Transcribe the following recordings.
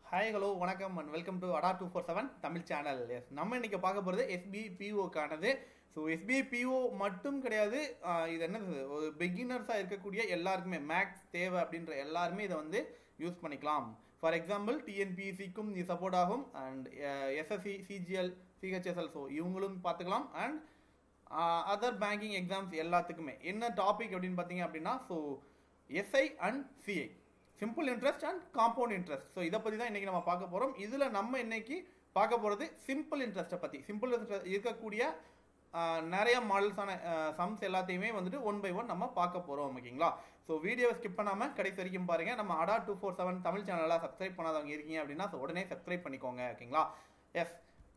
Hi hello வணக்கம் and welcome to Adda two four seven Tamil channel yes நம்ம இன்னைக்கு பார்க்க போகிறது எஸ்பிஐ பிஓக்கானது ஸோ எஸ்பிஐ பிஓ மட்டும் கிடையாது ஆஹ் இது என்னது ஒரு பிகினர்ஸாக இருக்கக்கூடிய எல்லாருக்குமே மேக்ஸ் தேவை அப்படின்ற எல்லாருமே இதை வந்து யூஸ் பண்ணிக்கலாம் ஃபார் எக்ஸாம்பிள் டிஎன்பிசிக்கும் இது சப்போர்ட் ஆகும் and SSC CGL CHSL so இவங்களும் பார்த்துக்கலாம் அண்ட் அதர் பேங்கிங் எக்ஸாம்ஸ் எல்லாத்துக்குமே என்ன டாபிக் அப்படின்னு பார்த்தீங்க அப்படின்னா so SI and CI simple interest and compound interest so இதை பற்றி தான் இன்றைக்கி நம்ம பார்க்க போகிறோம் இதில் நம்ம இன்னைக்கு பார்க்க போகிறது சிம்பிள் இன்ட்ரெஸ்ட்டை பற்றி சிம்பிள் இருக்கக்கூடிய ஆஹ், நிறைய மாடல்ஸான சம்ஸ் எல்லாத்தையுமே வந்துட்டு ஒன் பை ஒன் நம்ம பார்க்க போகிறோம் ஓகேங்களா ஸோ வீடியோவை ஸ்கிப் பண்ணாமல் கடைசி வரைக்கும் பாருங்கள் நம்ம Adda two four seven Tamil சேனலாக சப்ஸ்கிரைப் பண்ணாதவங்க இருக்கீங்க அப்படின்னா so உடனே சப்ஸ்கிரைப் பண்ணிக்கோங்க ஓகேங்களா எஸ்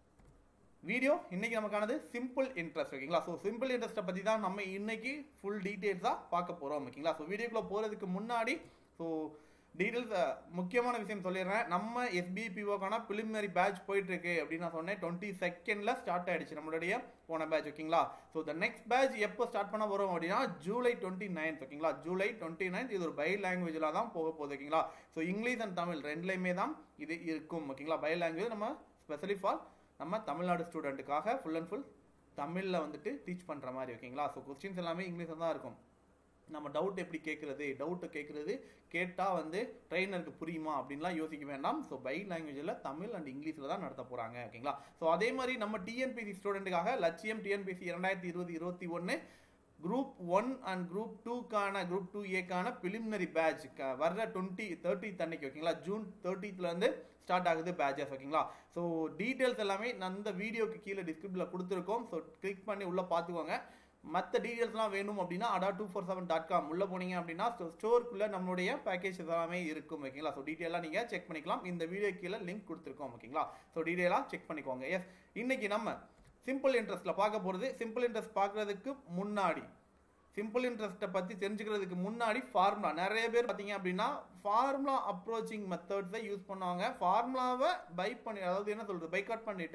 வீடியோ இன்னைக்கு நமக்கானது சிம்பிள் இன்ட்ரெஸ்ட் ஓகேங்களா ஸோ சிம்பிள் இன்ட்ரெஸ்ட்டை பற்றி தான் நம்ம இன்னைக்கு ஃபுல் டீட்டெயில்ஸாக பார்க்க போகிறோம் ஓகேங்களா ஸோ வீடியோக்குள்ளே போகிறதுக்கு முன்னாடி ஸோ டீட்டெயில்ஸ் முக்கியமான விஷயம் சொல்லிடுறேன் நம்ம எஸ்பிஐ பிஓக்கான பிலிமினரி பேட்ச் போயிட்டு இருக்கு அப்படின்னு நான் சொன்னேன் டுவெண்ட்டி செகண்ட்ல ஸ்டார்ட் ஆயிடுச்சு நம்மளுடைய போன பேட்ச் ஓகேங்களா ஸோ த நெக்ஸ்ட் பேட்ச் எப்போ ஸ்டார்ட் பண்ண போறோம் அப்படின்னா ஜூலை டுவெண்ட்டி நைன்த் ஓகேங்களா ஜூலை டுவெண்ட்டி நைன்த் இது ஒரு பை லாங்குவேஜில் தான் போக போகுது ஓகேங்களா ஸோ இங்கிலீஷ் அண்ட் தமிழ் ரெண்டுலையுமே தான் இது இருக்கும் ஓகேங்களா பை லாங்குவேஜ் நம்ம ஸ்பெஷலி ஃபார் நம்ம தமிழ்நாடு ஸ்டூடெண்ட்டுக்காக ஃபுல் அண்ட் ஃபுல் தமிழில் வந்துட்டு டீச் பண்ணுற மாதிரி ஓகேங்களா ஸோ கொஸ்டின்ஸ் எல்லாமே இங்கிலீஷில் தான் இருக்கும் நம்ம டவுட் எப்படி கேட்குறது டவுட்டு கேட்குறது கேட்டால் வந்து ட்ரெயினருக்கு புரியுமா அப்படின்லாம் யோசிக்க வேண்டாம் ஸோ பை லாங்குவேஜில் தமிழ் அண்ட் இங்கிலீஷில் தான் நடத்த போகிறாங்க ஓகேங்களா ஸோ அதே மாதிரி நம்ம டிஎன்பிசி ஸ்டூடெண்ட்டுக்காக லட்சியம் டிஎன்பிசி இரண்டாயிரத்தி இருபது இருபத்தி ஒன்று குரூப் ஒன் அண்ட் குரூப் டூக்கான குரூப் டூ ஏக்கான பிலிமினரி பேட்ச் வர்ற டுவெண்ட்டி தேர்ட்டித் அன்னைக்கு ஓகேங்களா ஜூன் தேர்ட்டித்லேருந்து ஸ்டார்ட் ஆகுது பேட்சஸ் ஓகேங்களா ஸோ டீட்டெயில்ஸ் எல்லாமே நான் இந்த வீடியோக்கு கீழே டிஸ்கிரிப்ஷனில் கொடுத்துருக்கோம் ஸோ கிளிக் பண்ணி உள்ளே பார்த்துக்கோங்க மற்ற டீட்டெயில்ஸ்லாம் வேணும் அப்படின்னா Adda two four seven dot com உள்ளே போனீங்க அப்படின்னா ஸ்டோருக்குள்ளே நம்மளுடைய பேக்கேஜ் எல்லாமே இருக்கும் ஓகேங்களா ஸோ டீட்டெயிலாக நீங்கள் செக் பண்ணிக்கலாம் இந்த வீடியோ கீழே லிங்க் கொடுத்துருக்கோம் ஓகேங்களா ஸோ டீட்டெயிலாக செக் பண்ணிக்கோங்க எஸ் இன்னைக்கு நம்ம சிம்பிள் இன்ட்ரெஸ்ட்டில் பார்க்க போகிறது சிம்பிள் இன்ட்ரெஸ்ட் பார்க்குறதுக்கு முன்னாடி சிம்பிள் இன்ட்ரெஸ்ட்டை பற்றி தெரிஞ்சுக்கிறதுக்கு முன்னாடி ஃபார்முலா நிறைய பேர் பார்த்தீங்க அப்படின்னா ஃபார்முலா அப்ரோச்சிங் மெத்தட்ஸை யூஸ் பண்ணுவாங்க ஃபார்முலாவை பை பண்ணி அதாவது என்ன சொல்கிறது பைக் பண்ணிட்டு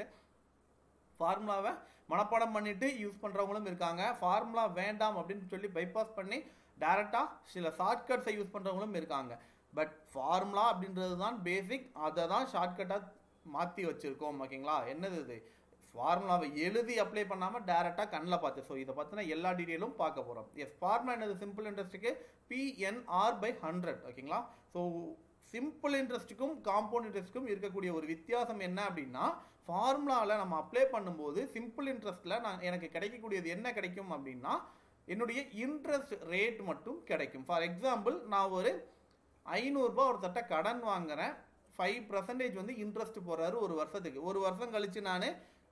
ஃபார்முலாவை மனப்பாடம் பண்ணிட்டு யூஸ் பண்ணுறவங்களும் இருக்காங்க ஃபார்முலா வேண்டாம் அப்படின்னு சொல்லி பைபாஸ் பண்ணி டேரெக்டாக சில ஷார்ட்கட்ஸை யூஸ் பண்ணுறவங்களும் இருக்காங்க பட் ஃபார்முலா அப்படின்றது தான் பேசிக் அதை தான் ஷார்ட்கட்டாக மாற்றி வச்சுருக்கோம் ஓகேங்களா என்னது இது ஃபார்முலாவை எழுதி அப்ளை பண்ணாமல் டேரெக்டாக கண்ணில் பார்த்து ஸோ இதை பற்றின எல்லா டீட்டெயிலும் பார்க்க போகிறோம் எஸ் ஃபார்முலா என்னது சிம்பிள் இன்ட்ரெஸ்ட்டுக்கு பிஎன்ஆர் பை ஹண்ட்ரட் ஓகேங்களா ஸோ சிம்பிள் இன்ட்ரெஸ்ட்டுக்கும் காம்பவுண்ட் இன்ட்ரெஸ்ட்டுக்கும் இருக்கக்கூடிய ஒரு வித்தியாசம் என்ன அப்படின்னா ஃபார்முலாவில் நம்ம அப்ளை பண்ணும்போது சிம்பிள் இன்ட்ரெஸ்ட்டில் நான் எனக்கு கிடைக்கக்கூடியது என்ன கிடைக்கும் அப்படின்னா என்னுடைய இன்ட்ரெஸ்ட் ரேட் மட்டும் கிடைக்கும் ஃபார் எக்ஸாம்பிள் நான் ஒரு ஐநூறுரூபா ஒருத்தட்ட கடன் வாங்குறேன் ஃபைவ் பர்சன்டேஜ் வந்து இன்ட்ரெஸ்ட் போடுறாரு ஒரு வருஷத்துக்கு ஒரு வருஷம் கழிச்சு நான்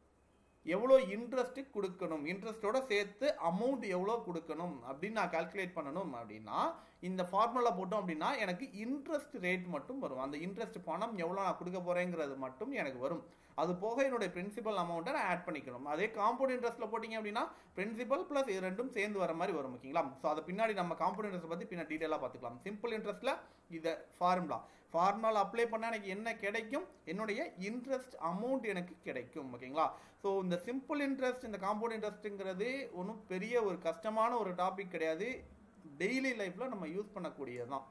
எவ்வளோ இன்ட்ரெஸ்ட் கொடுக்கணும் இன்ட்ரெஸ்ட்டோட சேர்த்து அமௌண்ட் எவ்வளோ கொடுக்கணும் அப்படின்னு நான் கால்குலேட் பண்ணணும் அப்படின்னா இந்த ஃபார்முலா போட்டோம் அப்படின்னா எனக்கு இன்ட்ரெஸ்ட் ரேட் மட்டும் வரும் அந்த இன்ட்ரெஸ்ட் பணம் எவ்வளோ நான் கொடுக்க போகிறேங்கிறது மட்டும் எனக்கு வரும் அது போக என்னுடைய பிரின்சிபல் அமௌண்ட்டை நான் ஆட் பண்ணிக்கணும் அதே காம்பவுண்ட் இன்ட்ரெஸ்ட்டில் போட்டிங்க அப்படின்னா பிரின்சிபல் ப்ளஸ் இது ரெண்டும் சேர்ந்து வர மாதிரி வரும் ஓகேங்களா ஸோ அதை பின்னாடி நம்ம காம்பவுண்ட் இன்ட்ரெஸ்ட் பற்றி பின்னாடி டீட்டெயிலாக பார்த்துக்கலாம் சிம்பிள் இன்ட்ரெஸ்ட்டில் இதை ஃபார்முலா ஃபார்முலா அப்ளை பண்ணால் எனக்கு என்ன கிடைக்கும் என்னுடைய இன்ட்ரெஸ்ட் அமௌண்ட் எனக்கு கிடைக்கும் ஓகேங்களா ஸோ இந்த சிம்பிள் இன்ட்ரெஸ்ட் இந்த காம்பவுண்ட் இன்ட்ரெஸ்ட்டுங்கிறது ஒன்றும் பெரிய ஒரு கஷ்டமான ஒரு டாபிக் கிடையாது டெய்லி லைஃப்பில் நம்ம யூஸ் பண்ணக்கூடியது தான்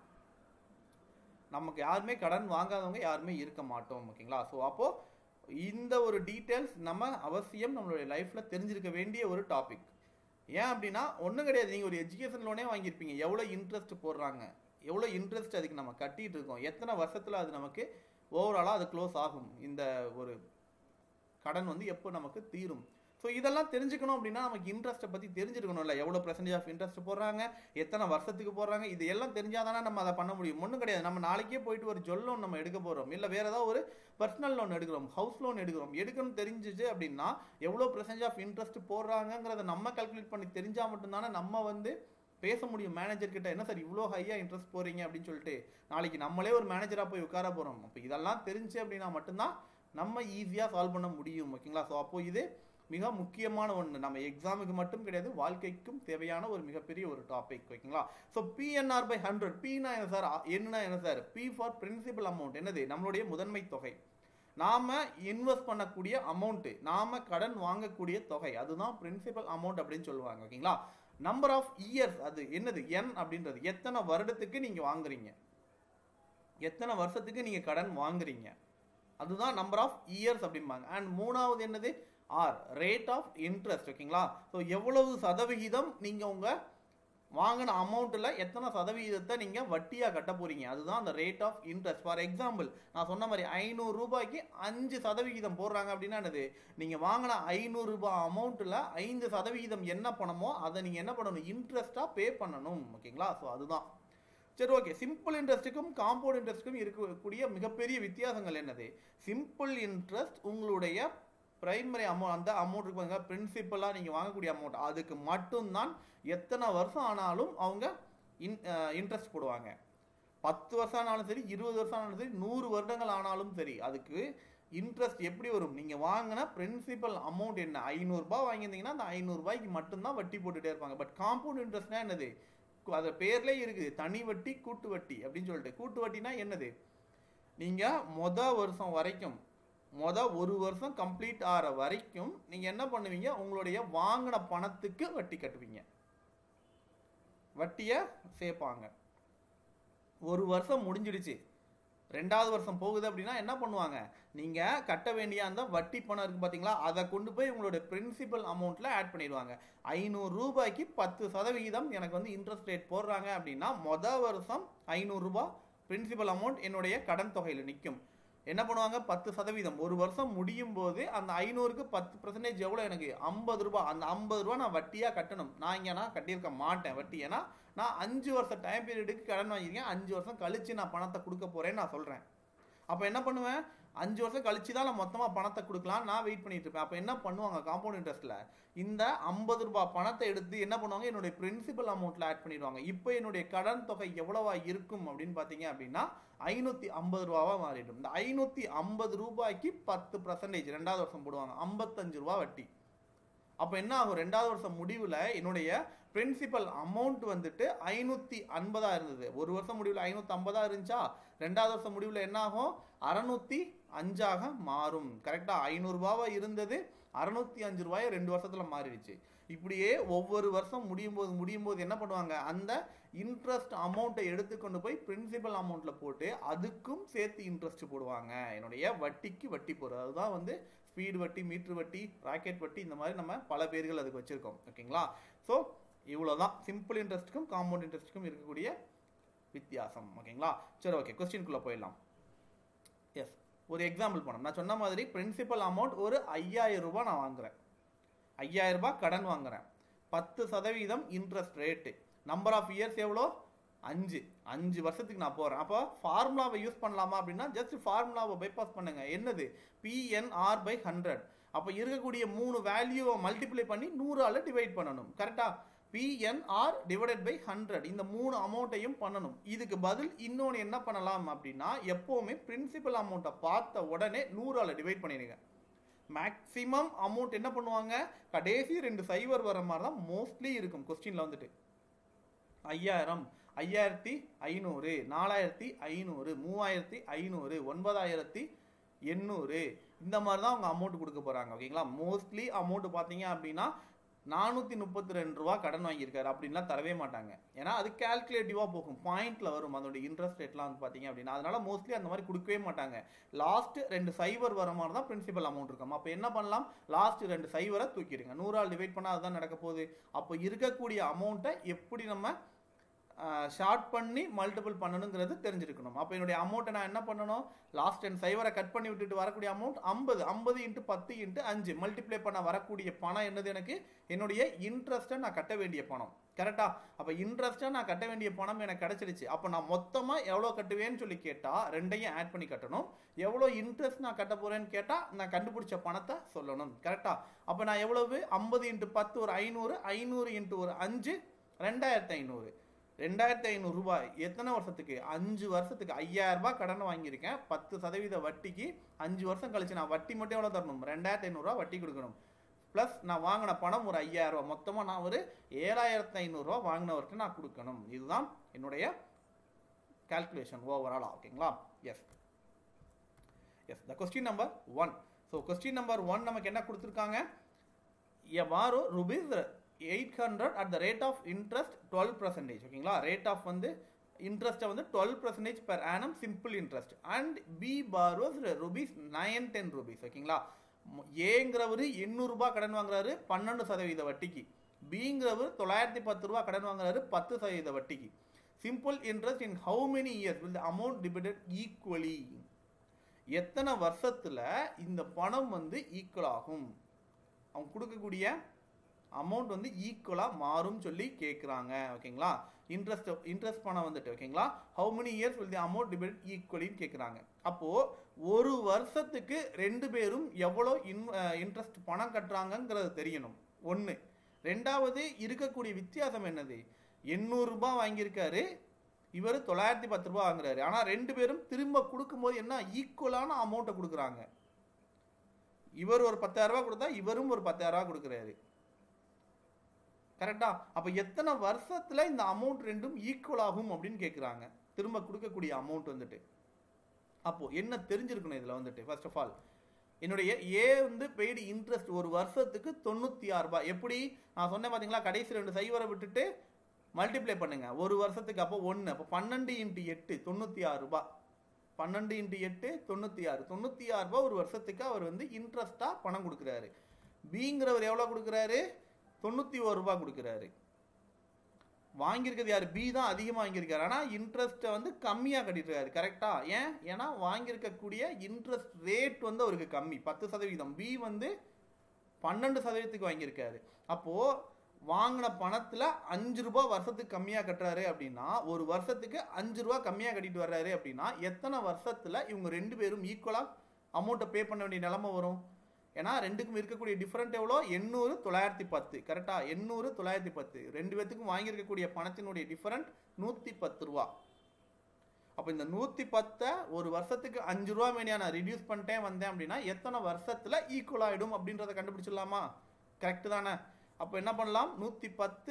நமக்கு யாருமே கடன் வாங்காதவங்க யாருமே இருக்க மாட்டோம் ஓகேங்களா ஸோ அப்போது இந்த ஒரு டீட்டெயில்ஸ் நம்ம அவசியம் நம்மளுடைய லைஃப்பில் தெரிஞ்சிருக்க வேண்டிய ஒரு டாபிக் ஏன் அப்படின்னா ஒன்றும் கிடையாது நீங்கள் ஒரு எஜுகேஷன் லோனே வாங்கியிருப்பீங்க எவ்வளோ இன்ட்ரெஸ்ட் போடுறாங்க எவ்வளோ இன்ட்ரெஸ்ட் அதுக்கு நம்ம கட்டிட்டு இருக்கோம் எத்தனை வருஷத்தில் அது நமக்கு ஓவராலாக அது க்ளோஸ் ஆகும் இந்த ஒரு கடன் வந்து எப்போ நமக்கு தீரும் ஸோ இதெல்லாம் தெரிஞ்சுக்கணும் அப்படின்னா நமக்கு இன்ட்ரெஸ்ட்டை பற்றி தெரிஞ்சிருக்கணும்ல எவ்வளோ பர்சன்டேஜ் ஆஃப் இன்ட்ரெஸ்ட் போடுறாங்க எத்தனை வருஷத்துக்கு போடுறாங்க இது எல்லாம் தெரிஞ்சாதானே நம்ம அதை பண்ண முடியும் ஒன்றும் கிடையாது நம்ம நாளைக்கே போயிட்டு ஒரு ஜொல் லோன் நம்ம எடுக்க போகிறோம் இல்லை வேறு ஏதாவது ஒரு பர்சனல் லோன் எடுக்கிறோம் ஹவுஸ் லோன் எடுக்கிறோம் எடுக்கணும் தெரிஞ்சிச்சு அப்படின்னா எவ்வளோ பர்சன்டேஜ் ஆஃப் இன்ட்ரெஸ்ட் போடுறாங்கங்கிறத நம்ம கால்குலேட் பண்ணி தெரிஞ்சால் மட்டும்தானே நம்ம வந்து பேச முடியும் மேனேஜர் கிட்ட என்ன சார் இவ்வளோ ஹையாக இன்ட்ரெஸ்ட் போறீங்க அப்படின்னு சொல்லிட்டு நாளைக்கு நம்மளே ஒரு மேனேஜராக போய் உட்கார போகிறோம் அப்போ இதெல்லாம் தெரிஞ்சு அப்படின்னா மட்டும்தான் நம்ம ஈஸியாக சால்வ் பண்ண முடியும் ஓகேங்களா ஸோ அப்போ இது மிக முக்கியமான ஒன்று நம்ம எக்ஸாமுக்கு மட்டும் கிடையாது வாழ்க்கைக்கும் தேவையான ஒரு மிகப்பெரிய ஒரு டாபிக் ஓகேங்களா ஸோ பிஎன்ஆர் பை ஹண்ட்ரட் பின்னா என்ன சார் என்ன என்ன sir P for principal amount என்னது நம்மளுடைய முதன்மை தொகை நாம இன்வெஸ்ட் பண்ணக்கூடிய அமௌண்ட் நாம கடன் வாங்கக்கூடிய தொகை அதுதான் பிரின்சிபல் அமௌண்ட் அப்படின்னு சொல்லுவாங்க ஓகேங்களா நம்பர் ஆஃப் இயர்ஸ் அது என்னது என் அப்படின்றது எத்தனை வருடத்துக்கு நீங்க வாங்குறீங்க எத்தனை வருஷத்துக்கு நீங்கள் கடன் வாங்குறீங்க அதுதான் நம்பர் ஆஃப் இயர்ஸ் அப்படிம்பாங்க அண்ட் மூணாவது என்னது ஆர் ரேட் ஆஃப் இன்ட்ரெஸ்ட் ஓகேங்களா ஸோ எவ்வளவு சதவிகிதம் நீங்கள் உங்கள் வாங்கின அமௌண்ட்டில் எத்தனை சதவிகிதத்தை நீங்கள் வட்டியாக கட்ட போகிறீங்க அதுதான் அந்த rate of interest for example நான் சொன்ன மாதிரி ஐநூறு ரூபாய்க்கு அஞ்சு சதவிகிதம் போடுறாங்க அப்படின்னா என்னது நீங்கள் வாங்கின ஐநூறு ரூபாய் அமௌண்ட்டில் ஐந்து சதவிகிதம் என்ன பணமோ அதை நீங்கள் என்ன பண்ணணும் இன்ட்ரெஸ்ட்டாக பே பண்ணணும் ஓகேங்களா ஸோ அதுதான் சரி ஓகே சிம்பிள் இன்ட்ரெஸ்ட்டுக்கும் காம்பவுண்ட் இன்ட்ரெஸ்ட்டுக்கும் இருக்கக்கூடிய மிகப்பெரிய வித்தியாசங்கள் என்னது சிம்பிள் இன்ட்ரெஸ்ட் உங்களுடைய பிரைமரி அமௌண்ட் அந்த அமௌண்ட் இருக்கு பாருங்க பிரின்சிபலாக நீங்கள் வாங்கக்கூடிய அமௌண்ட் அதுக்கு மட்டும்தான் எத்தனை வருஷம் ஆனாலும் அவங்க இன் இன்ட்ரெஸ்ட் போடுவாங்க பத்து வருஷம் ஆனாலும் சரி இருபது வருஷம் ஆனாலும் சரி நூறு வருடங்கள் ஆனாலும் சரி அதுக்கு இன்ட்ரெஸ்ட் எப்படி வரும் நீங்கள் வாங்கின பிரின்சிபல் அமௌண்ட் என்ன ஐநூறுரூபா வாங்கியிருந்தீங்கன்னா அந்த ஐநூறுரூபாய்க்கு மட்டும்தான் வட்டி போட்டுகிட்டே இருப்பாங்க பட் காம்பவுண்ட் இன்ட்ரெஸ்ட்னா என்னது அது பேர்லேயே இருக்குது தனி வட்டி கூட்டு வட்டி அப்படின்னு சொல்லிட்டு கூட்டு வட்டினா என்னது நீங்கள் மொத வருஷம் வரைக்கும் மொத ஒரு வருஷம் கம்ப்ளீட் ஆகிற வரைக்கும் நீங்கள் என்ன பண்ணுவீங்க உங்களுடைய வாங்கின பணத்துக்கு வட்டி கட்டுவீங்க வட்டியை சேர்ப்பாங்க ஒரு வருஷம் முடிஞ்சிடுச்சு ரெண்டாவது வருஷம் போகுது அப்படின்னா என்ன பண்ணுவாங்க நீங்கள் கட்ட வேண்டிய அந்த வட்டி பணம் இருக்குது பார்த்தீங்களா அதை கொண்டு போய் உங்களோட பிரின்சிபல் அமௌண்ட்டில் ஆட் பண்ணிடுவாங்க ஐநூறு ரூபாய்க்கு பத்து சதவிகிதம் எனக்கு வந்து இன்ட்ரெஸ்ட் ரேட் போடுறாங்க அப்படின்னா மொதல் வருஷம் ஐநூறுரூபா பிரின்சிபல் அமௌண்ட் என்னுடைய கடன் தொகையில் நிற்கும் என்ன பண்ணுவாங்க பத்து சதவீதம் ஒரு வருஷம் முடியும் போது அந்த ஐநூறுக்கு பத்து பர்சன்டேஜ் எவ்வளோ எனக்கு ஐம்பது ரூபா அந்த ஐம்பது ரூபா நான் வட்டியாக கட்டணும் நான் இங்கே நான் கட்டியிருக்க மாட்டேன் வட்டி ஏன்னா நான் அஞ்சு வருஷம் டைம் பீரியடுக்கு கடன் வாங்கியிருக்கேன் அஞ்சு வருஷம் கழிச்சு நான் பணத்தை கொடுக்க போகிறேன்னு நான் சொல்கிறேன் அப்போ என்ன பண்ணுவேன் அஞ்சு வருஷம் கழிச்சு தான் நான் மொத்தமாக பணத்தை கொடுக்கலாம் நான் வெயிட் பண்ணிட்டு இருப்பேன் அப்போ என்ன பண்ணுவாங்க காம்பவுண்ட் இன்ட்ரெஸ்ட்டில் இந்த ஐம்பது ரூபாய் பணத்தை எடுத்து என்ன பண்ணுவாங்க என்னுடைய பிரின்சிபல் அமௌண்ட்டில் ஆட் பண்ணிடுவாங்க இப்போ என்னுடைய கடன் தொகை எவ்வளவா இருக்கும் அப்படின்னு பார்த்தீங்க அப்படின்னா ஐநூற்றி ஐம்பது ரூபாவாக மாறிடும் இந்த ஐநூற்றி ஐம்பது ரூபாய்க்கு பத்து பர்சன்டேஜ் ரெண்டாவது வருஷம் போடுவாங்க ஐம்பத்தஞ்சு ரூபா வட்டி அப்போ என்ன ஆகும் ரெண்டாவது வருஷம் முடிவில் என்னுடைய பிரின்சிபல் அமௌண்ட் வந்துட்டு ஐநூற்றி ஐம்பதா இருந்தது ஒரு வருஷம் முடிவில் ஐநூற்றி ஐம்பதா இருந்துச்சா ரெண்டாவது வருஷம் முடிவில் என்ன ஆகும் அறநூற்றி அஞ்சாக மாறும் கரெக்டாக ஐநூறுரூபாவா இருந்தது அறநூற்றி அஞ்சு ரூபாயை ரெண்டு வருஷத்தில் மாறிடுச்சு இப்படியே ஒவ்வொரு வருஷம் முடியும் போது முடியும் போது என்ன பண்ணுவாங்க அந்த இன்ட்ரெஸ்ட் அமௌண்ட்டை எடுத்துக்கொண்டு போய் பிரின்சிபல் அமௌண்ட்டில் போட்டு அதுக்கும் சேர்த்து இன்ட்ரெஸ்ட் போடுவாங்க என்னுடைய வட்டிக்கு வட்டி போடுறது அதுதான் வந்து ஸ்பீடு வட்டி மீட்ரு வட்டி ராக்கெட் வட்டி இந்த மாதிரி நம்ம பல பேர்கள் அதுக்கு வச்சுருக்கோம் ஓகேங்களா ஸோ இவ்வளோ தான் சிம்பிள் இன்ட்ரெஸ்ட்டுக்கும் காம்பவுண்ட் இன்ட்ரெஸ்ட்டுக்கும் இருக்கக்கூடிய வித்தியாசம் ஓகேங்களா சரி ஓகே கொஸ்டின்குள்ளே போயிடலாம் எஸ் ஒரு எக்ஸாம்பிள் பண்ணோம் நான் சொன்ன மாதிரி பிரின்சிபல் அமௌண்ட் ஒரு ஐயாயிரம் ரூபாய் நான் வாங்குறேன் ஐயாயிரம் ரூபாய் கடன் வாங்குறேன் பத்து சதவீதம் interest rate number of years எவ்வளோ அஞ்சு அஞ்சு வருஷத்துக்கு நான் போகிறேன் அப்போ ஃபார்முலாவை யூஸ் பண்ணலாமா அப்படின்னா ஜஸ்ட் ஃபார்முலாவை பைபாஸ் பண்ணுங்க என்னது பிஎன்ஆர் பை ஹண்ட்ரட் அப்போ இருக்கக்கூடிய மூணு வேல்யூவை மல்டிப்ளை பண்ணி நூறால் டிவைட் பண்ணணும் கரெக்டாக பிஎன்ஆர் டிவைடட் பை ஹண்ட்ரட் இந்த மூணு அமௌண்ட்டையும் பண்ணணும் இதுக்கு பதில் இன்னொன்று என்ன பண்ணலாம் அப்படின்னா எப்போவுமே பிரின்சிபல் அமௌண்ட்டை பார்த்த உடனே நூறால் டிவைட் பண்ணிடுங்க மேக்ஸிமம் அமௌண்ட் என்ன பண்ணுவாங்க கடைசி ரெண்டு சைவர் வர மாதிரி தான் மோஸ்ட்லி இருக்கும் கொஸ்டினில் வந்துட்டு ஐயாயிரம் ஐயாயிரத்தி ஐநூறு நாலாயிரத்தி ஐநூறு மூவாயிரத்தி ஐநூறு ஒன்பதாயிரத்தி எண்ணூறு இந்த மாதிரி தான் அவங்க அமௌண்ட் கொடுக்க போகிறாங்க ஓகேங்களா மோஸ்ட்லி அமௌண்ட் பார்த்தீங்க அப்படின்னா நானூற்றி முப்பத்தி ரெண்டு ரூபா கடன் வாங்கியிருக்காரு அப்படின்லாம் தரவே மாட்டாங்க ஏன்னா அது கால்குலேட்டிவாக போகும் பாயிண்ட்ல வரும் அதோட இன்ட்ரெஸ்ட் ரேட்லாம் வந்து பார்த்தீங்க அப்படின்னா அதனால மோஸ்ட்லி அந்த மாதிரி கொடுக்கவே மாட்டாங்க லாஸ்ட் ரெண்டு சைவர் வர மாதிரி தான் பிரின்சிபல் அமௌண்ட் இருக்கும் அப்போ என்ன பண்ணலாம் லாஸ்ட் ரெண்டு சைவரை தூக்கிடுங்க நூறால் டிவைட் பண்ணால் அதுதான் நடக்க போகுது அப்போ இருக்கக்கூடிய அமௌண்ட்டை எப்படி நம்ம ஷார்ட் பண்ணி மல்டிபிள் பண்ணணுங்கிறது தெரிஞ்சிருக்கணும் அப்போ என்னுடைய அமௌண்ட்டை நான் என்ன பண்ணணும் லாஸ்ட் அண்ட் சைவரை கட் பண்ணி விட்டுட்டு வரக்கூடிய அமௌண்ட் ஐம்பது ஐம்பது இன்ட்டு பத்து இன்ட்டு அஞ்சு மல்டிப்ளை பண்ண வரக்கூடிய பணம் என்னது எனக்கு என்னுடைய இன்ட்ரெஸ்ட்டை நான் கட்ட வேண்டிய பணம் கரெக்டா அப்போ இன்ட்ரெஸ்ட்டாக நான் கட்ட வேண்டிய பணம் எனக்கு கிடைச்சிடுச்சு அப்போ நான் மொத்தமாக எவ்வளோ கட்டுவேன்னு சொல்லி கேட்டால் ரெண்டையும் ஆட் பண்ணி கட்டணும் எவ்வளோ இன்ட்ரெஸ்ட் நான் கட்ட போகிறேன்னு கேட்டால் நான் கண்டுபிடிச்ச பணத்தை சொல்லணும் கரெக்டா அப்போ நான் எவ்வளவு ஐம்பது இன்ட்டு பத்து ஒரு ஐநூறு ஐநூறு இன்ட்டு ஒரு அஞ்சு ரெண்டாயிரத்தி ஐநூறு ரெண்டாயிரத்தி ஐநூறு ரூபாய் எத்தனை வருஷத்துக்கு அஞ்சு வருஷத்துக்கு ஐயாயிரம் ரூபாய் கடன் வாங்கியிருக்கேன் பத்து சதவீத வட்டிக்கு அஞ்சு வருஷம் கழிச்சு நான் வட்டி மட்டும் எவ்வளோ தரணும் ரெண்டாயிரத்தி ஐநூறுரூவா வட்டி கொடுக்கணும் ப்ளஸ் நான் வாங்கின பணம் ஒரு ஐயாயிரம் ரூபா மொத்தமாக நான் ஒரு ஏழாயிரத்தி ஐநூறுரூவா வாங்கினவர்கிட்ட நான் கொடுக்கணும் இதுதான் என்னுடைய கால்குலேஷன் ஓவரால் ஓகேங்களா yes yes the question number one so question number one நமக்கு என்ன கொடுத்துருக்காங்க a borrow rupees eight hundred at the rate of interest twelve percentage ஓகேங்களா ரேட் ஆஃப் வந்து இன்ட்ரெஸ்ட்டை வந்து twelve percentage per annum simple interest and B borrows rupees nine ten rupees ஓகேங்களா ஏங்கிறவர் எண்ணூறுபா கடன் வாங்குறாரு பன்னெண்டு சதவீத வட்டிக்கு பிங்கிறவர் தொள்ளாயிரத்தி பத்து ரூபா கடன் வாங்குறாரு பத்து சதவீத வட்டிக்கு simple interest in how many years will amount depended equally எத்தனை வருஷத்துல இந்த பணம் வந்து ஈக்குவல் ஆகும் அவங்க கொடுக்கக்கூடிய அமௌண்ட் வந்து ஈக்குவலாக மாறும் சொல்லி கேட்குறாங்க ஓகேங்களா இன்ட்ரெஸ்ட் இன்ட்ரெஸ்ட் பணம் வந்துட்டு ஓகேங்களா how many years will the amount depend ஈக்குவலின்னு கேட்குறாங்க அப்போது ஒரு வருஷத்துக்கு ரெண்டு பேரும் எவ்வளோ இன் இன்ட்ரெஸ்ட் பணம் கட்டுறாங்கங்கிறது தெரியணும் ஒன்று ரெண்டாவது இருக்கக்கூடிய வித்தியாசம் என்னது எண்ணூறுரூபா வாங்கியிருக்காரு இவர் தொள்ளாயிரத்தி பத்து ரூபா வாங்குறாரு ஆனால் ரெண்டு பேரும் திரும்ப கொடுக்கும்போது என்ன ஈக்குவலான அமௌண்ட்டை கொடுக்குறாங்க இவர் ஒரு பத்தாயிரம் ரூபாய் கொடுத்தா இவரும் ஒரு பத்தாயிரம் ரூபாய் கொடுக்குறாரு கரெக்டா அப்ப எத்தனை வருஷத்துல இந்த அமௌண்ட் ரெண்டும் ஈக்குவல் ஆகும் அப்படின்னு கேக்குறாங்க திரும்ப கொடுக்கக்கூடிய அமௌண்ட் வந்துட்டு அப்போ என்ன தெரிஞ்சிருக்கணும் இதுல வந்துட்டு ஃபர்ஸ்ட் ஆஃப் ஆல் என்னுடைய ஏ வந்து பெய்டு இன்ட்ரெஸ்ட் ஒரு வருஷத்துக்கு தொண்ணூத்தி ஆறு ரூபாய் எப்படி நான் சொன்னேன் பாத்தீங்களா கடைசி ரெண்டு சைவரை விட்டுட்டு மல்டிப்ளை பண்ணுங்க ஒரு வருஷத்துக்கு அப்போ ஒன்று அப்போ பன்னெண்டு இன்ட்டு எட்டு தொண்ணூத்தி ஆறு ரூபாய் பன்னெண்டு இன்ட்டு எட்டு தொண்ணூத்தி ஆறு தொண்ணூத்தி ஆறு ரூபாய் ஒரு வருஷத்துக்கு அவர் வந்து இன்ட்ரெஸ்டா பணம் கொடுக்குறாரு பிங்கிறவர் எவ்வளவு கொடுக்குறாரு தொண்ணூத்தி ஒரு ரூபாய் கொடுக்குறாரு வாங்கியிருக்கிறது யார் பி தான் அதிகமாக வாங்கியிருக்காரு ஆனால் இன்ட்ரெஸ்ட்டை வந்து கம்மியாக கட்டிருக்காரு கரெக்டா ஏன் ஏன்னா வாங்கியிருக்கக்கூடிய இன்ட்ரெஸ்ட் ரேட் வந்து அவருக்கு கம்மி பத்து சதவீதம் பி வந்து பன்னெண்டு சதவீதத்துக்கு வாங்கியிருக்காரு அப்போது வாங்கின பணத்தில் அஞ்சு ரூபாய் வருஷத்துக்கு கம்மியாக கட்டுறாரு அப்படின்னா ஒரு வருஷத்துக்கு அஞ்சு ரூபா கம்மியாக கட்டிட்டு வர்றாரு அப்படின்னா எத்தனை வருஷத்தில் இவங்க ரெண்டு பேரும் ஈக்குவலாக அமௌண்ட்டை பே பண்ண வேண்டிய நிலைமை வரும் ஏன்னா ரெண்டுக்கும் இருக்கக்கூடிய டிஃப்ரெண்ட் எவ்வளோ எண்ணூறு தொள்ளாயிரத்தி பத்து கரெக்டா எண்ணூறு தொள்ளாயிரத்தி பத்து ரெண்டு பேத்துக்கும் வாங்கியிருக்கக்கூடிய பணத்தினுடைய டிஃபரண்ட் நூற்றி பத்து ரூபா அப்போ இந்த நூற்றி பத்தை ஒரு வருஷத்துக்கு அஞ்சு ரூபா மேனியா நான் ரிடியூஸ் பண்ணிட்டேன் வந்தேன் அப்படின்னா எத்தனை வருஷத்தில் ஈக்குவல் ஆகிடும் அப்படின்றத கண்டுபிடிச்சிடலாமா கரெக்டு தானே அப்போ என்ன பண்ணலாம் நூற்றி பத்து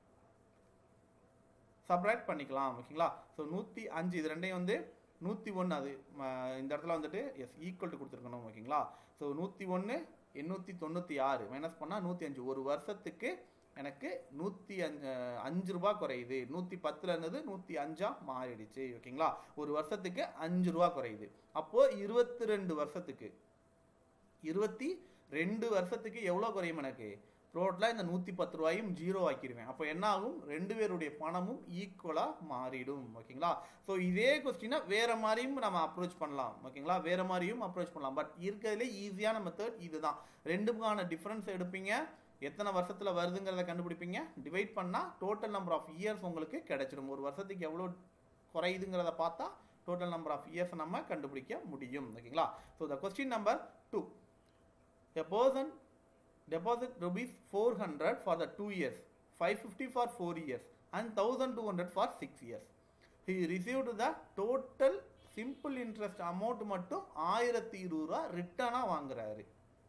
சப்ராக்ட் பண்ணிக்கலாம் ஓகேங்களா ஸோ நூற்றி அஞ்சு இது ரெண்டையும் வந்து நூற்றி ஒன்று அது ம, இந்த இடத்துல வந்துட்டு எஸ் ஈக்குவல் டு கொடுத்துருக்கணும் ஓகேங்களா ஸோ நூற்றி ஒன்று எண்ணூற்றி தொண்ணூற்றி ஆறு மைனஸ் பண்ணால் நூற்றி அஞ்சு ஒரு வருஷத்துக்கு எனக்கு நூற்றி அஞ்சு அஞ்சு ரூபா குறையுது நூற்றி பத்தில் இருந்தது நூற்றி அஞ்சா மாறிடுச்சு ஓகேங்களா ஒரு வருஷத்துக்கு அஞ்சு ரூபா குறையுது அப்போது இருபத்தி ரெண்டு வருஷத்துக்கு இருபத்தி ரெண்டு வருஷத்துக்கு எவ்வளோ குறையும் எனக்கு டோட்டலாக இந்த நூற்றி பத்து ரூபாயும் ஜீரோ ஆக்கிடுவேன் அப்போ என்ன ஆகும் ரெண்டு பேருடைய பணமும் ஈக்குவலாக மாறிடும் ஓகேங்களா ஸோ இதே கொஸ்டினை வேற மாதிரியும் நம்ம அப்ரோச் பண்ணலாம் ஓகேங்களா வேற மாதிரியும் அப்ரோச் பண்ணலாம் பட் இருக்கிறதுலே ஈஸியான மெத்தட் இதுதான் ரெண்டுக்கான டிஃப்ரென்ஸ் எடுப்பீங்க எத்தனை வருஷத்தில் வருதுங்கிறத கண்டுபிடிப்பீங்க டிவைட் பண்ணால் டோட்டல் நம்பர் ஆஃப் இயர்ஸ் உங்களுக்கு கிடைச்சிடும் ஒரு வருஷத்துக்கு எவ்வளோ குறையுதுங்கிறத பார்த்தா டோட்டல் நம்பர் ஆஃப் இயர்ஸ் நம்ம கண்டுபிடிக்க முடியும் ஓகேங்களா so the question number two A person deposit rupees 400 for the 2 years, 550 for 4 years and 1200 for 6 years. He received the total simple interest amount மட்டும் ஆயிரத்தி இருபது ரூபா ரிட்டர்னாக வாங்குறாரு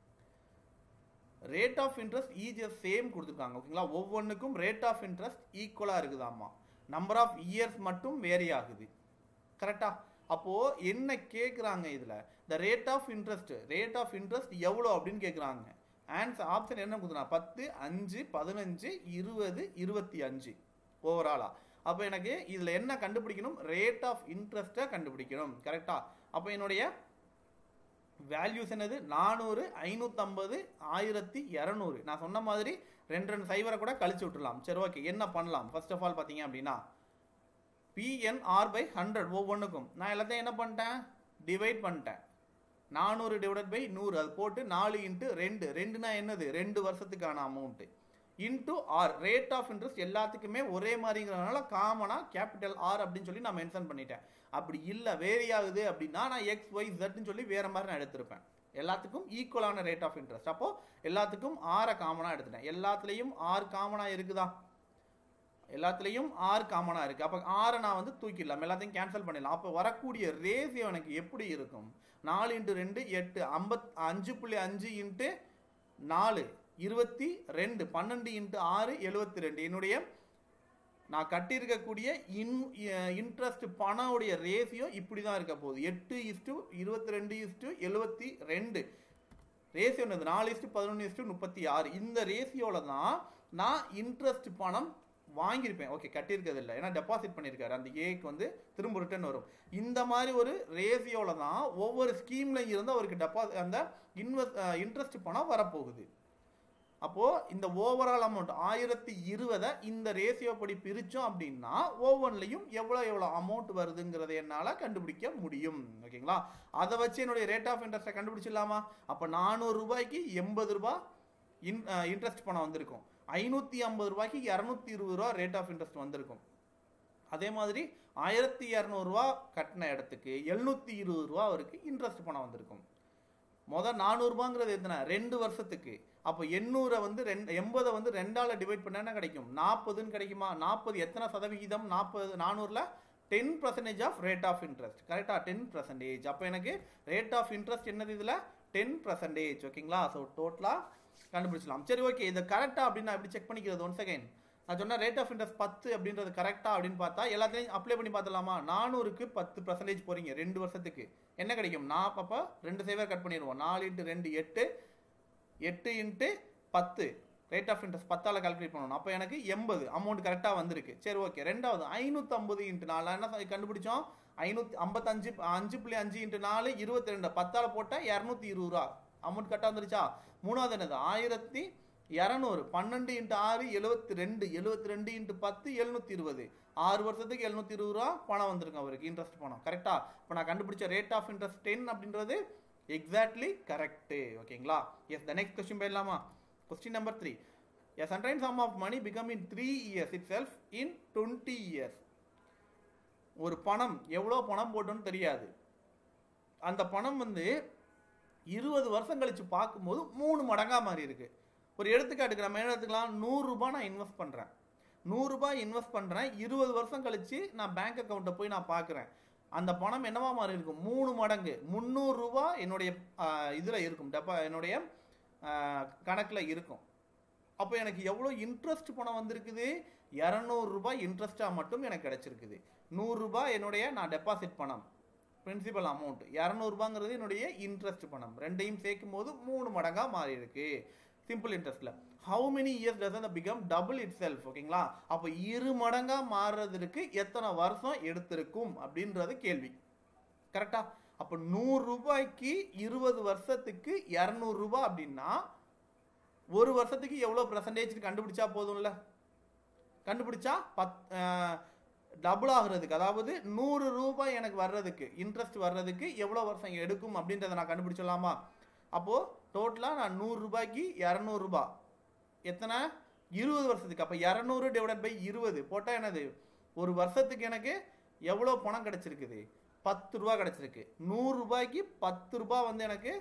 rate of interest each same கொடுத்துருக்காங்க ஓகேங்களா ஒவ்வொன்றுக்கும் ரேட் ஆஃப் இன்ட்ரெஸ்ட் ஈக்குவலாக இருக்குதாம்மா நம்பர் ஆஃப் இயர்ஸ் மட்டும் வேரி ஆகுது கரெக்டா அப்போ என்ன கேட்குறாங்க இதுல the rate of interest rate of interest எவ்வளோ அப்படின்னு கேட்குறாங்க ஆன்சர் ஆப்ஷன் என்ன கொடுத்துருக்காங்க பத்து அஞ்சு பதினஞ்சு இருபது இருபத்தி அஞ்சு ஓவராலா அப்போ எனக்கு இதில் என்ன கண்டுபிடிக்கணும் ரேட் ஆஃப் இன்ட்ரெஸ்ட்டை கண்டுபிடிக்கணும் கரெக்டா அப்போ என்னுடைய வேல்யூஸ் என்னது நானூறு ஐநூற்றம்பது ஆயிரத்தி இரநூறு நான் சொன்ன மாதிரி ரெண்டு ரெண்டு சைவரை கூட கழிச்சு விட்டுலாம் சரி ஓகே என்ன பண்ணலாம் ஃபர்ஸ்ட் ஆஃப் ஆல் பார்த்தீங்க அப்படின்னா பிஎன்ஆர் பை ஹண்ட்ரட் ஒவ்வொன்றுக்கும் நான் எல்லாத்தையும் என்ன பண்ணிட்டேன் டிவைட் பண்ணிட்டேன் நானூறு டிவைட் பை நூறு அது போட்டு நாலு இன்ட்டு ரெண்டு ரெண்டுனா என்னது ரெண்டு வருஷத்துக்கான amount into R rate of interest எல்லாத்துக்குமே ஒரே மாதிரிங்கிறதுனால காமனாக கேபிட்டல் ஆர் அப்படின்னு சொல்லி நான் மென்ஷன் பண்ணிட்டேன் அப்படி இல்லை வேரி ஆகுது அப்படின்னா நான் எக்ஸ் ஒய் ஜெட்னு சொல்லி வேற மாதிரி நான் எடுத்திருப்பேன் எல்லாத்துக்கும் ஈக்குவலான ரேட் ஆஃப் இன்ட்ரெஸ்ட் அப்போ எல்லாத்துக்கும் ஆரை காமனாக எடுத்துட்டேன் எல்லாத்துலேயும் ஆர் காமனாக இருக்குதா எல்லாத்துலேயும் ஆறு காமனாக இருக்குது அப்போ ஆறை நான் வந்து தூக்கிடலாம் எல்லாத்தையும் கேன்சல் பண்ணிடலாம் அப்போ வரக்கூடிய ரேஷியோ எனக்கு எப்படி இருக்கும் நாலு இன்ட்டு ரெண்டு எட்டு ஐம்பத் அஞ்சு புள்ளி அஞ்சு இன்ட்டு நாலு இருபத்தி ரெண்டு பன்னெண்டு இன்ட்டு ஆறு எழுபத்தி ரெண்டு என்னுடைய நான் கட்டியிருக்கக்கூடிய இன் இன்ட்ரெஸ்ட் பணமுடைய ரேஷியோ இப்படி தான் இருக்க போகுது எட்டு இஸ்டு இருபத்தி ரெண்டு இஸ்டு எழுபத்தி ரெண்டு ரேஷியோ என்னது நாலு இஸ்டு பதினொன்று இஸ்டு முப்பத்தி ஆறு இந்த ரேஷியோவில் தான் நான் இன்ட்ரெஸ்ட் பணம் வாங்கியிருப்பேன் ஓகே கட்டியிருக்கிறது இல்லை ஏன்னா டெபாசிட் பண்ணியிருக்காரு அந்த ஏக்கு வந்து திரும்ப ரிட்டர்ன் வரும் இந்த மாதிரி ஒரு ரேசியோவில் தான் ஒவ்வொரு ஸ்கீம்லையும் இருந்து அவருக்கு டெபாசிட் அந்த இன்வெஸ்ட் இன்ட்ரெஸ்ட் பணம் வரப்போகுது அப்போது இந்த ஓவரால் அமௌண்ட் ஆயிரத்தி இருபதை இந்த ரேசியோ படி பிரித்தோம் அப்படின்னா ஒவ்வொன்றிலையும் எவ்வளோ எவ்வளோ அமௌண்ட் வருதுங்கிறத என்னால் கண்டுபிடிக்க முடியும் ஓகேங்களா அதை வச்சு என்னுடைய ரேட் ஆஃப் இன்ட்ரெஸ்ட்டை கண்டுபிடிச்சிடலாமா அப்போ நானூறு ரூபாய்க்கு எண்பது ரூபாய் இன் இன்ட்ரெஸ்ட் பணம் வந்திருக்கும் ஐநூற்றி ஐம்பது ரூபாய்க்கு இரநூத்தி இருபது ரூபா ரேட் ஆஃப் இன்ட்ரெஸ்ட் வந்திருக்கும் அதே மாதிரி ஆயிரத்தி இரநூறுவா கட்டின இடத்துக்கு எழுநூற்றி இருபது ரூபா அவருக்கு இன்ட்ரெஸ்ட் பணம் வந்திருக்கும் மொதல் நானூறுபாங்கிறது எத்தனை ரெண்டு வருஷத்துக்கு அப்போ எண்ணூறை வந்து ரெண்டு எண்பதை வந்து ரெண்டால் டிவைட் பண்ண என்ன கிடைக்கும் நாற்பதுன்னு கிடைக்குமா நாற்பது எத்தனை சதவிகிதம் நாற்பது நானூறில் ten percentage of rate of interest கரெக்டாக டென் பர்சன்டேஜ் அப்போ எனக்கு ரேட் ஆஃப் இன்ட்ரெஸ்ட் என்னது இதில் டென் பர்சன்டேஜ் ஓகேங்களா ஸோ டோட்டலாக கண்டுபிடிச்சலாம் சரி ஓகே இது கரெக்டாக அப்படின்னு நான் எப்படி செக் பண்ணிக்கிறது ஒன் செகண்ட் நான் சொன்ன ரேட் ஆஃப் இன்ட்ரெஸ்ட் பத்து அப்படின்றது கரெக்டாக அப்படின்னு பார்த்தா எல்லாத்தையும் அப்ளை பண்ணி பார்த்தலாமா நானூறுக்கு பத்து பர்சன்டேஜ் போறீங்க ரெண்டு வருஷத்துக்கு என்ன கிடைக்கும் நான் அப்போ ரெண்டு சேவர் கட் பண்ணிடுவோம் நாலு இன்ட்டு ரெண்டு எட்டு எட்டு இன்ட்டு பத்து ரேட் ஆஃப் இன்ட்ரெஸ்ட் பத்தால் கால்குலேட் பண்ணணும் அப்போ எனக்கு எண்பது அமௌண்ட் கரெக்டாக வந்திருக்கு சரி ஓகே ரெண்டாவது ஐநூற்றம்பது இன்ட்டு நாலு என்ன சொ- கண்டுபிடிச்சோம் ஐநூற்றி ஐம்பத்தஞ்சு அஞ்சு புள்ளி அஞ்சு இன்ட்டு நாலு இருபத்தி ரெண்டு பத்தால் போட்டால் இரநூத்தி இருபது ரூபா அமௌண்ட் கரெக்டாக வந்துருச்சா மூணாவது என்னது ஆயிரத்தி இரநூறு பன்னெண்டு இன்ட்டு ஆறு எழுபத்தி ரெண்டு எழுபத்தி ரெண்டு இன்ட்டு பத்து எழுநூத்தி இருபது ஆறு வருஷத்துக்கு எழுநூத்தி இருபது ரூபா பணம் வந்திருக்கும் அவருக்கு இன்ட்ரெஸ்ட் பணம் கரெக்டா இப்போ நான் கண்டுபிடிச்ச ரேட் ஆஃப் இன்ட்ரெஸ்ட் டென் அப்படின்றது எக்ஸாக்ட்லி கரெக்ட் ஓகேங்களா எஸ் த நெக்ஸ்ட் கொஸ்டின் போயிடலாமா question number three a certain sum of money become in three years itself in twenty years ஒரு பணம் எவ்வளோ பணம் போட்டோன்னு தெரியாது அந்த பணம் வந்து இருபது வருஷம் கழிச்சு பார்க்கும்போது மூணு மடங்கா மாறி இருக்கு ஒரு எடுத்துக்காட்டுக்கு நம்ம என்ன எடுத்துக்கலாம் நூறுரூபா நான் இன்வெஸ்ட் பண்ணுறேன் நூறுரூபா இன்வெஸ்ட் பண்ணுறேன் இருபது வருஷம் கழிச்சு நான் பேங்க் அக்கௌண்ட்டை போய் நான் பார்க்குறேன் அந்த பணம் என்னவா மாறி இருக்கும் மூணு மடங்கு முந்நூறுரூபா என்னுடைய இதில் இருக்கும் டெப்பா என்னுடைய கணக்கில் இருக்கும் அப்போ எனக்கு எவ்வளோ இன்ட்ரெஸ்ட் பணம் வந்திருக்குது இரநூறுபா இன்ட்ரெஸ்ட்டாக மட்டும் எனக்கு கிடைச்சிருக்குது நூறுரூபா என்னுடைய நான் டெபாசிட் பணம் பிரின்சிபல் அமௌண்ட் இரநூறுபாங்கிறது என்னுடைய இன்ட்ரெஸ்ட் பணம் ரெண்டையும் சேர்க்கும் போது மூணு மடங்காக மாறி இருக்கு சிம்பிள் இன்ட்ரெஸ்ட்ல ஹவு மெனி இயர்ஸ் டஸ் அந்த பிகம் டபுள் இட் செல்ஃப் ஓகேங்களா அப்போ இரு மடங்கா மாறுறதுக்கு எத்தனை வருஷம் எடுத்திருக்கும் அப்படின்றது கேள்வி கரெக்டா அப்போ நூறு ரூபாய்க்கு இருபது வருஷத்துக்கு இரநூறு ரூபாய் அப்படின்னா ஒரு வருஷத்துக்கு எவ்வளோ பர்சன்டேஜ் கண்டுபிடிச்சா போதும்ல கண்டுபிடிச்சா பத் டபுள் ஆகுறதுக்கு அதாவது நூறு ரூபாய் எனக்கு வர்றதுக்கு இன்ட்ரெஸ்ட் வர்றதுக்கு எவ்வளோ வருஷம் எடுக்கும் அப்படின்றத நான் கண்டுபிடிச்சலாமா அப்போது டோட்டலாக நான் நூறு ரூபாய்க்கு இரநூறுபா எத்தனை இருபது வருஷத்துக்கு அப்போ இரநூறு டிவைடட் பை இருபது போட்டால் என்னது ஒரு வருஷத்துக்கு எனக்கு எவ்வளோ பணம் கிடைச்சிருக்குது பத்து ரூபா கிடைச்சிருக்கு நூறு ரூபாய்க்கு பத்து ரூபாய் வந்து எனக்கு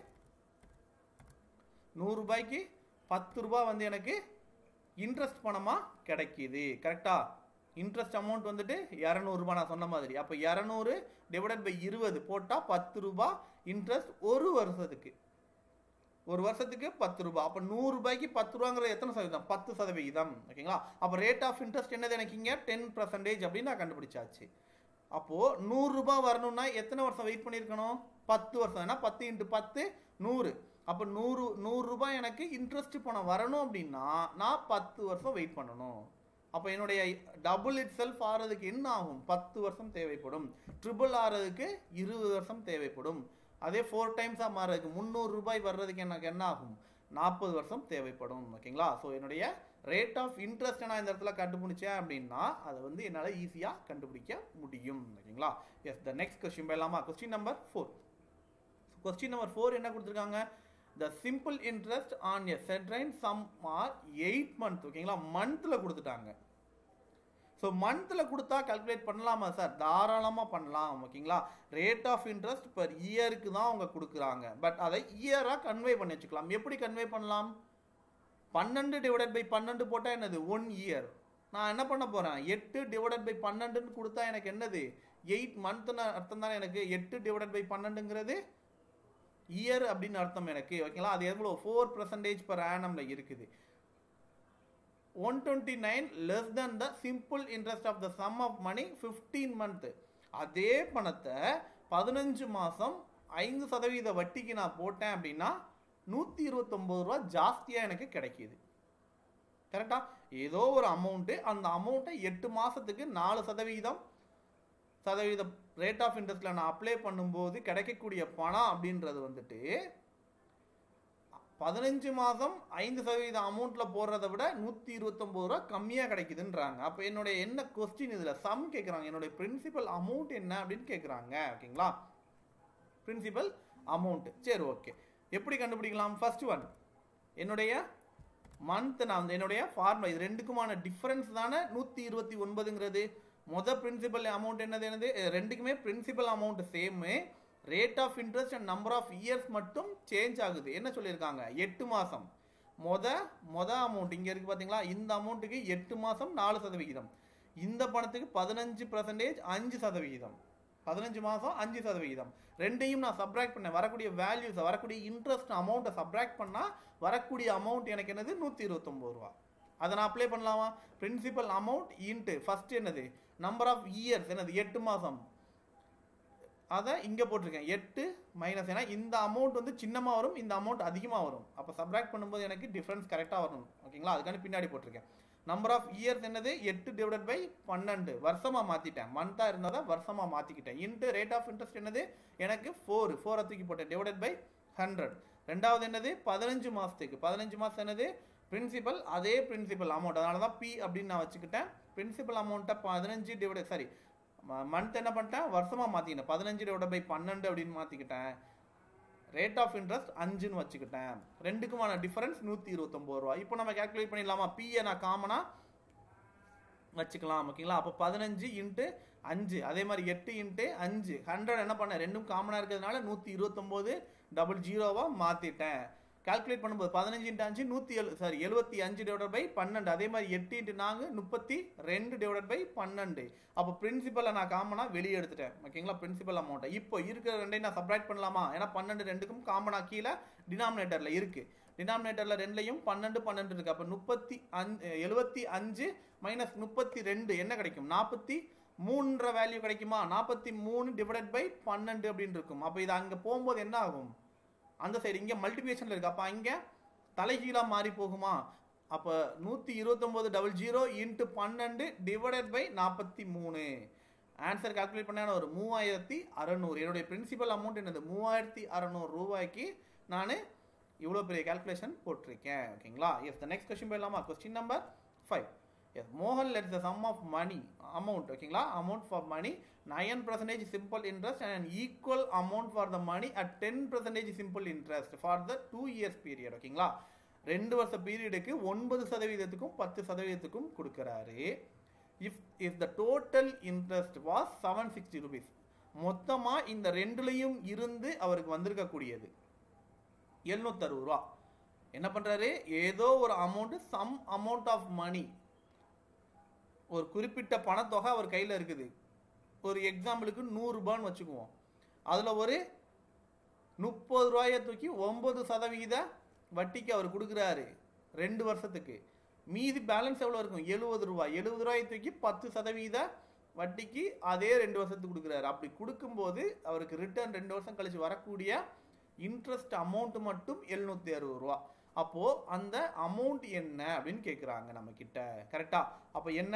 நூறு ரூபாய்க்கு பத்து ரூபாய் வந்து எனக்கு இன்ட்ரெஸ்ட் பணமாக கிடைக்கிது கரெக்டா இன்ட்ரெஸ்ட் அமௌண்ட் வந்துட்டு இரநூறுபா நான் சொன்ன மாதிரி அப்போ இரநூறு டிவைடட் பை இருபது போட்டால் பத்து ரூபா இன்ட்ரெஸ்ட் ஒரு வருஷத்துக்கு ஒரு வருஷத்துக்கு பத்து ரூபாய் அப்போ நூறு ரூபாய்க்கு பத்து ரூபாங்கிறது எத்தனை சதவீதம் பத்து சதவிகிதம் ஓகேங்களா அப்போ ரேட் ஆஃப் இன்ட்ரெஸ்ட் என்னது எனக்கு இங்கே டென் பர்சன்டேஜ் அப்படின்னு நான் கண்டுபிடிச்சாச்சு அப்போது நூறு ரூபாய் வரணும்னா எத்தனை வருஷம் வெயிட் பண்ணியிருக்கணும் பத்து வருஷம் ஏன்னா பத்து இன்ட்டு பத்து நூறு அப்போ நூறு நூறு ரூபாய் எனக்கு இன்ட்ரெஸ்ட் பணம் வரணும் அப்படின்னா நான் பத்து வருஷம் வெயிட் பண்ணணும் அப்போ என்னுடைய டபுள் இட் செல்ஃப் ஆறதுக்கு என்ன ஆகும் பத்து வருஷம் தேவைப்படும் ட்ரிபிள் ஆறதுக்கு இருபது வருஷம் தேவைப்படும் அதே ஃபோர் டைம்ஸாக மாறதுக்கு முந்நூறு ரூபாய் வர்றதுக்கு எனக்கு என்ன ஆகும் நாற்பது வருஷம் தேவைப்படும் ஓகேங்களா ஸோ என்னுடைய ரேட் ஆஃப் இன்ட்ரெஸ்ட் நான் இந்த இடத்துல கண்டுபிடிச்சேன் அப்படின்னா அதை வந்து என்னால் ஈஸியாக கண்டுபிடிக்க முடியும் ஓகேங்களா எஸ் த நெக்ஸ்ட் கொஸ்டின் போயிடலாமா question number four question number four என்ன கொடுத்துருக்காங்க the simple interest on a certain sum R eight month ஓகேங்களா மந்த்தில் கொடுத்துட்டாங்க ஸோ மந்த்தில் கொடுத்தா கால்குலேட் பண்ணலாமா சார் தாராளமாக பண்ணலாம் ஓகேங்களா ரேட் ஆஃப் இன்ட்ரெஸ்ட் பர் இயருக்கு தான் அவங்க கொடுக்குறாங்க பட் அதை இயராக கன்வே பண்ணி வச்சுக்கலாம் எப்படி கன்வே பண்ணலாம் பன்னெண்டு டிவைடட் பை பன்னெண்டு போட்டால் என்னது ஒன் இயர் நான் என்ன பண்ண போகிறேன் எட்டு டிவைடட் பை பன்னெண்டுன்னு கொடுத்தா எனக்கு என்னது எயிட் மந்த்னு அர்த்தம் தானே எனக்கு எட்டு டிவைடட் பை பன்னெண்டுங்கிறது இயர் அப்படின்னு அர்த்தம் எனக்கு ஓகேங்களா அது எவ்வளோ ஃபோர் பர்சன்டேஜ் பர் ஆனம்ல இருக்குது one twenty nine less than the simple interest of the sum of money fifteen month அதே பணத்தை பதினஞ்சு மாதம் ஐந்து சதவீத வட்டிக்கு நான் போட்டேன் அப்படின்னா நூற்றி இருபத்தொம்போது ரூபா ஜாஸ்தியாக எனக்கு கிடைக்கிது கரெக்டா ஏதோ ஒரு அமௌண்ட்டு அந்த அமௌண்ட்டை எட்டு மாதத்துக்கு நாலு சதவீதம் சதவீதம் ரேட் ஆஃப் இன்ட்ரெஸ்ட்டில் நான் அப்ளை பண்ணும்போது கிடைக்கக்கூடிய பணம் அப்படின்றது வந்துட்டு பதினஞ்சு மாதம் ஐந்து சதவீதம் அமௌண்ட்டில் போடுறத விட நூற்றி இருபத்தொம்போது ரூபா கம்மியாக கிடைக்குதுன்றாங்க அப்போ என்னுடைய என்ன கொஸ்டின் இதில் சம் கேட்குறாங்க என்னுடைய பிரின்சிபல் அமௌண்ட் என்ன அப்படின்னு கேட்குறாங்க ஓகேங்களா பிரின்சிபல் அமௌண்ட் சரி ஓகே எப்படி கண்டுபிடிக்கலாம் ஃபர்ஸ்ட் ஒன் என்னுடைய மந்த் நான் வந்து என்னுடைய ஃபார்முலா இது ரெண்டுக்குமான டிஃபரன்ஸ் தானே நூற்றி இருபத்தி ஒன்பதுங்கிறது மொதல் பிரின்சிபல் அமௌண்ட் என்னது என்னது அஹ் ரெண்டுக்குமே principal amount same rate of interest and number of years மட்டும் சேஞ்ச் ஆகுது என்ன சொல்லியிருக்காங்க எட்டு மாதம் மொத மொத அமௌண்ட் இங்கே இருக்குது பார்த்தீங்களா இந்த அமௌண்ட்டுக்கு எட்டு மாதம் நாலு சதவிகிதம் இந்த பணத்துக்கு பதினஞ்சு பர்சன்டேஜ் அஞ்சு சதவிகிதம் பதினஞ்சு மாதம் அஞ்சு சதவிகிதம் ரெண்டையும் நான் சப்ராக்ட் பண்ணேன் வரக்கூடிய வேல்யூஸ் வரக்கூடிய இன்ட்ரெஸ்ட் அமௌண்ட்டை சப்ராக்ட் பண்ணால் வரக்கூடிய அமௌண்ட் எனக்கு என்னது நூற்றி இருபத்தொம்போது ரூபா அதை நான் அப்ளை பண்ணலாமா பிரின்சிபல் அமௌண்ட் இன்ட்டு ஃபர்ஸ்ட் என்னது நம்பர் ஆஃப் இயர்ஸ் என்னது எட்டு மாதம் அதை இங்கே போட்டிருக்கேன் எட்டு மைனஸ் ஏன்னா இந்த அமௌண்ட் வந்து சின்னமாக வரும் இந்த அமௌண்ட் அதிகமாக வரும் அப்போ சப்ராக்ட் பண்ணும்போது எனக்கு டிஃப்ரென்ஸ் கரெக்டாக வரணும் ஓகேங்களா அதுக்காண்டி பின்னாடி போட்டிருக்கேன் நம்பர் ஆஃப் இயர்ஸ் என்னது எட்டு டிவைடட் பை பன்னெண்டு வருஷமாக மாற்றிட்டேன் மந்த்தாக இருந்ததை வருஷமாக மாற்றிக்கிட்டேன் இன்ட்டு ரேட் ஆஃப் இன்ட்ரெஸ்ட் என்னது எனக்கு ஃபோர் ஃபோரை தூக்கி போட்டேன் டிவைடட் பை ஹண்ட்ரட் ரெண்டாவது என்னது பதினஞ்சு மாதத்துக்கு பதினஞ்சு மாதம் என்னது பிரின்சிபல் அதே பிரின்சிபல் அமௌண்ட் அதனால தான் பி அப்படின்னு நான் வச்சுக்கிட்டேன் பிரின்சிபல் அமௌண்ட்டை பதினஞ்சு டிவைட் சாரி மந்த் என்ன பண்ணிட்டேன் வருஷமாக மாற்றிக்கிட்டேன் பதினஞ்சு டிவைட் பை பன்னெண்டு அப்படின்னு மாற்றிக்கிட்டேன் ரேட் ஆஃப் இன்ட்ரெஸ்ட் அஞ்சுன்னு வச்சுக்கிட்டேன் ரெண்டுக்குமான டிஃபரன்ஸ் நூற்றி இருபத்தொம்போது ரூபா இப்போ நம்ம கேல்குலேட் பண்ணிடலாமா பிஏ நான் காமனாக வச்சுக்கலாம் ஓகேங்களா அப்போ பதினஞ்சு இன்ட்டு அஞ்சு அதே மாதிரி எட்டு இன்ட்டு அஞ்சு ஹண்ட்ரட் என்ன பண்ணேன் ரெண்டும் காமனாக இருக்கிறதுனால நூற்றி இருபத்தொம்போது டபுள் ஜீரோவாக மாற்றிட்டேன் கால்குலேட் பண்ணும்போது பதினஞ்சு இன்ட்டு அஞ்சு நூற்றி எழு சாரி எழுபத்தி அஞ்சு டிவைட் பை பன்னெண்டு அதே மாதிரி எட்டு இன்ட்டு நான்கு முப்பத்தி ரெண்டு டிவைட் பை பன்னெண்டு அப்போ பிரின்சிபலை நான் காமனாக வெளியே எடுத்துட்டேன் ஓகேங்களா பிரின்சிபல் அமௌண்ட்டை இப்போ இருக்கிற ரெண்டையும் நான் சப்ராக்ட் பண்ணலாமா ஏன்னா பன்னெண்டு ரெண்டுக்கும் காமனாக கீழே டினாமினேட்டரில் இருக்குது டினாமினேட்டரில் ரெண்டுலையும் பன்னெண்டு பன்னெண்டு இருக்குது அப்போ முப்பத்தி அஞ்சு எழுபத்தி அஞ்சு மைனஸ் முப்பத்தி ரெண்டு என்ன கிடைக்கும் நாற்பத்தி மூன்ற வேல்யூ கிடைக்குமா நாற்பத்தி மூணு டிவைடட் பை பன்னெண்டு அப்படின்னு இருக்கும் அப்போ இது அங்கே போகும்போது என்ன ஆகும் அந்த சைடு இங்கே மல்டிபிகேஷனில் இருக்கு அப்போ இங்கே தலைகீழாக மாறி போகுமா அப்போ நூற்றி இருபத்தொம்போது டபுள் ஜீரோ இன்ட்டு பன்னெண்டு டிவைடட் பை நாற்பத்தி மூணு ஆன்சர் கால்குலேட் பண்ண ஒரு மூவாயிரத்தி அறநூறு என்னுடைய பிரின்சிபல் அமௌண்ட் என்னது மூவாயிரத்தி அறநூறு ரூபாய்க்கு நான் இவ்வளோ பெரிய கால்குலேஷன் போட்டிருக்கேன் ஓகேங்களா எஸ் த நெக்ஸ்ட் கொஸ்டின் போயிடலாமா கொஸ்டின் நம்பர் ஃபைவ் எஸ் மோகன் lent the sum of money amount ஓகேங்களா amount for money nine percentage simple interest and equal amount for the money at ten percentage simple interest for the two years period ஓகேங்களா ரெண்டு வருஷ பீரியடுக்கு ஒன்பது சதவீதத்துக்கும் பத்து சதவீதத்துக்கும் கொடுக்குறாரு if if the total interest was seven sixty rupees மொத்தமாக இந்த ரெண்டுலையும் இருந்து அவருக்கு வந்திருக்கக்கூடியது எழுநூத்தறுபது ரூபா என்ன பண்ணுறாரு ஏதோ ஒரு amount sum amount of money ஒரு குறிப்பிட்ட பணத்தொகை அவர் கையில் இருக்குது ஒரு எக்ஸாம்பிளுக்கு நூறுரூபான்னு வச்சுக்குவோம் அதில் ஒரு முப்பது ரூபாயை தூக்கி ஒம்பது சதவீத வட்டிக்கு அவர் கொடுக்குறாரு ரெண்டு வருஷத்துக்கு மீதி பேலன்ஸ் எவ்வளோ இருக்கும் எழுபது ரூபாய் எழுபது ரூபாயை தூக்கி பத்து சதவீத வட்டிக்கு அதே ரெண்டு வருஷத்துக்கு கொடுக்குறாரு அப்படி கொடுக்கும்போது அவருக்கு ரிட்டர்ன் ரெண்டு வருஷம் கழிச்சு வரக்கூடிய இன்ட்ரெஸ்ட் அமௌண்ட் மட்டும் எழுநூற்றி அறுபது ரூபா அப்போது அந்த அமௌண்ட் என்ன அப்படின்னு கேட்குறாங்க நம்ம கிட்ட கரெக்டா அப்போ என்ன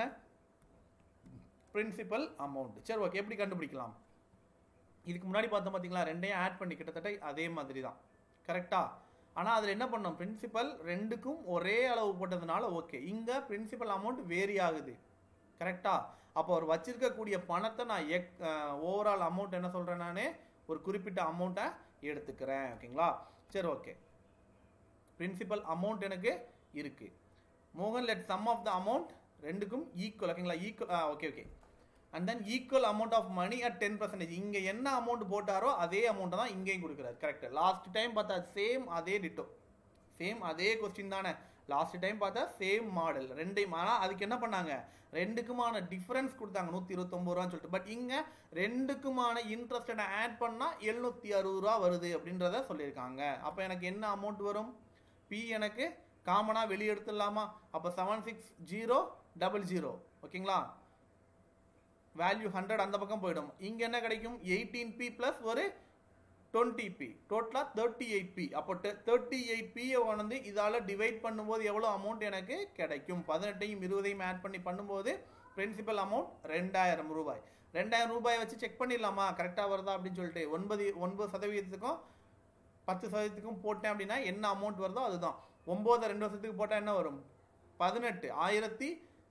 பிரின்சிபல் அமௌண்ட் சரி ஓகே எப்படி கண்டுபிடிக்கலாம் இதுக்கு முன்னாடி பார்த்தோம் பார்த்தீங்களா ரெண்டையும் ஆட் பண்ணி கிட்டத்தட்ட அதே மாதிரி தான் கரெக்டா ஆனால் அதில் என்ன பண்ணோம் பிரின்சிபல் ரெண்டுக்கும் ஒரே அளவு போட்டதுனால ஓகே இங்கே பிரின்சிபல் அமௌண்ட் வேரி ஆகுது கரெக்டா அப்போ அவர் வச்சிருக்கக்கூடிய பணத்தை நான் எக் ஓவரால் அமௌண்ட் என்ன சொல்கிறேன் நான் ஒரு குறிப்பிட்ட அமௌண்ட்டை எடுத்துக்கிறேன் ஓகேங்களா சரி ஓகே பிரின்சிபல் அமௌண்ட் எனக்கு இருக்கு மோகன் lent sum of the amount ரெண்டுக்கும் ஈக்குவல் ஓகேங்களா equal okay okay and then equal amount of money at ten percentage இங்கே என்ன அமௌண்ட் போட்டாரோ அதே அமௌண்ட்டை தான் இங்கேயும் கொடுக்குறாரு கரெக்ட் லாஸ்ட் டைம் பார்த்தா சேம் அதே டிட்டோ சேம் அதே கொஸ்டின் தானே லாஸ்ட் டைம் பார்த்தா சேம் மாடல் ரெண்டையும் ஆனால் அதுக்கு என்ன பண்ணாங்க ரெண்டுக்குமான டிஃபரன்ஸ் கொடுத்தாங்க நூற்றி இருபத்தொம்பது ரூபான்னு சொல்லிட்டு பட் இங்கே ரெண்டுக்குமான இன்ட்ரெஸ்டை ஆட் பண்ணால் எழுநூற்றி அறுபது ரூபா வருது அப்படின்றத சொல்லியிருக்காங்க அப்போ எனக்கு என்ன அமௌண்ட் வரும் பி எனக்கு காமனாக வெளியே எடுத்துடலாமா அப்போ seven six zero double zero ஓகேங்களா வேல்யூ ஹண்ட்ரட் அந்த பக்கம் போயிடும் இங்கே என்ன கிடைக்கும் எயிட்டீன் பி ப்ளஸ் ஒரு டுவெண்ட்டி பி டோட்டலாக தேர்ட்டி எயிட் பி அப்போ தேர்ட்டி எயிட் பியை வந்து இதால் டிவைட் பண்ணும்போது எவ்வளோ அமௌண்ட் எனக்கு கிடைக்கும் பதினெட்டையும் இருபதையும் ஆட் பண்ணி பண்ணும்போது பிரின்சிபல் அமௌண்ட் ரெண்டாயிரம் ரூபாய் ரெண்டாயிரம் ரூபாய் வச்சு செக் பண்ணிடலாமா கரெக்டாக வருதா அப்படின்னு சொல்லிட்டு ஒன்பது ஒன்பது சதவீதத்துக்கும் பத்து சதவீதத்துக்கும் போட்டேன் அப்படின்னா என்ன அமௌண்ட் வருதோ அதுதான் ஒம்பது ரெண்டு வருஷத்துக்கு போட்டால் என்ன வரும் பதினெட்டு ஆயிரத்தி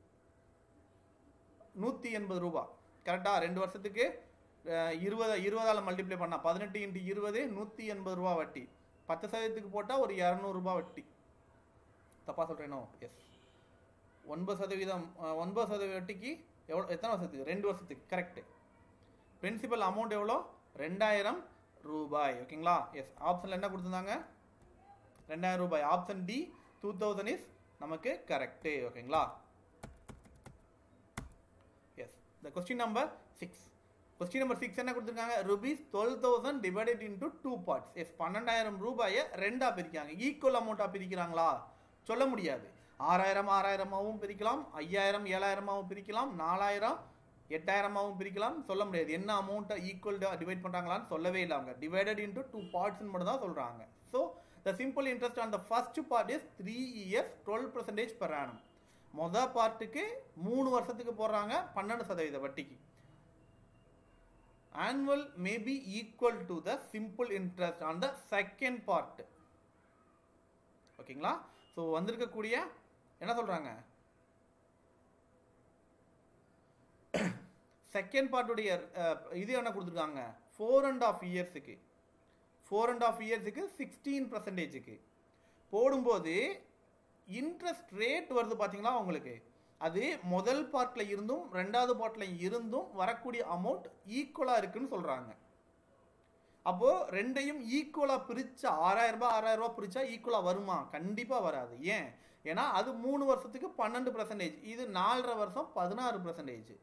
நூற்றி எண்பது ரூபா கரெக்டாக ரெண்டு வருஷத்துக்கு அஹ், இருபது இருபதால் மல்டிப்ளை பண்ணால் பதினெட்டு இன்ட்டு இருபது நூற்றி எண்பது ரூபா வட்டி பத்து சதவீதத்துக்கு போட்டால் ஒரு இரநூறுபா வட்டி தப்பாக சொல்கிறேனோ எஸ் ஒன்பது சதவீதம் அஹ், ஒன்பது சதவீத வட்டிக்கு எவ்வளோ எத்தனை வருஷத்துக்கு ரெண்டு வருஷத்துக்கு கரெக்டு பிரின்சிபல் அமௌண்ட் எவ்வளோ ரெண்டாயிரம் ரூபாய் ஓகேங்களா எஸ் ஆப்ஷனில் என்ன கொடுத்துருந்தாங்க ரெண்டாயிரம் ரூபாய் option D two thousand is நமக்கு கரெக்டு ஓகேங்களா yes the question number six question number six என்ன கொடுத்துருக்காங்க rupees twelve thousand divided into two parts yes பன்னெண்டாயிரம் ரூபாயை ரெண்டா பிரிக்காங்க ஈக்குவல் அமௌண்ட்டாக பிரிக்கிறாங்களா சொல்ல முடியாது ஆறாயிரம் ஆறாயிரமாகவும் பிரிக்கலாம் ஐயாயிரம் ஏழாயிரமாகவும் பிரிக்கலாம் நாலாயிரம் எட்டாயிரமாகவும் பிரிக்கலாம் சொல்ல முடியாது என்ன அமௌண்ட்டை ஈக்குவல் டிவைட் பண்ணுறாங்களான்னு சொல்லவே இல்லை அவங்க டிவைடட் இன்டூ டூ பார்ட்ஸ்னு மட்டும் தான் சொல்கிறாங்க so the simple interest on the first part is three years twelve percentage per annum மொதல் பார்ட்டுக்கு மூணு வருஷத்துக்கு போடுறாங்க பன்னெண்டு சதவீத வட்டிக்கு annual may be equal to the simple interest on the second part ஓகேங்களா ஸோ வந்திருக்கக்கூடிய என்ன சொல்றாங்க செகண்ட் பார்ட்டுடைய இது என்ன கொடுத்துருக்காங்க ஃபோர் அண்ட் ஆஃப் இயர்ஸுக்கு ஃபோர் அண்ட் ஆஃப் இயர்ஸுக்கு சிக்ஸ்டீன் பர்சன்டேஜுக்கு போடும்போது இன்ட்ரெஸ்ட் ரேட் வருது பார்த்தீங்களா உங்களுக்கு அது முதல் பார்ட்டில் இருந்தும் ரெண்டாவது பார்ட்டில் இருந்தும் வரக்கூடிய அமௌண்ட் ஈக்குவலாக இருக்குன்னு சொல்கிறாங்க அப்போது ரெண்டையும் ஈக்குவலாக பிரித்தா ஆறாயிரம் ரூபாய் ஆறாயிரம் ரூபாய் பிரித்தா ஈக்குவலாக வருமா கண்டிப்பாக வராது ஏன் ஏன்னா அது மூணு வருஷத்துக்கு பன்னெண்டு பர்சன்டேஜ் இது நாலரை வருஷம் பதினாறு பர்சன்டேஜ்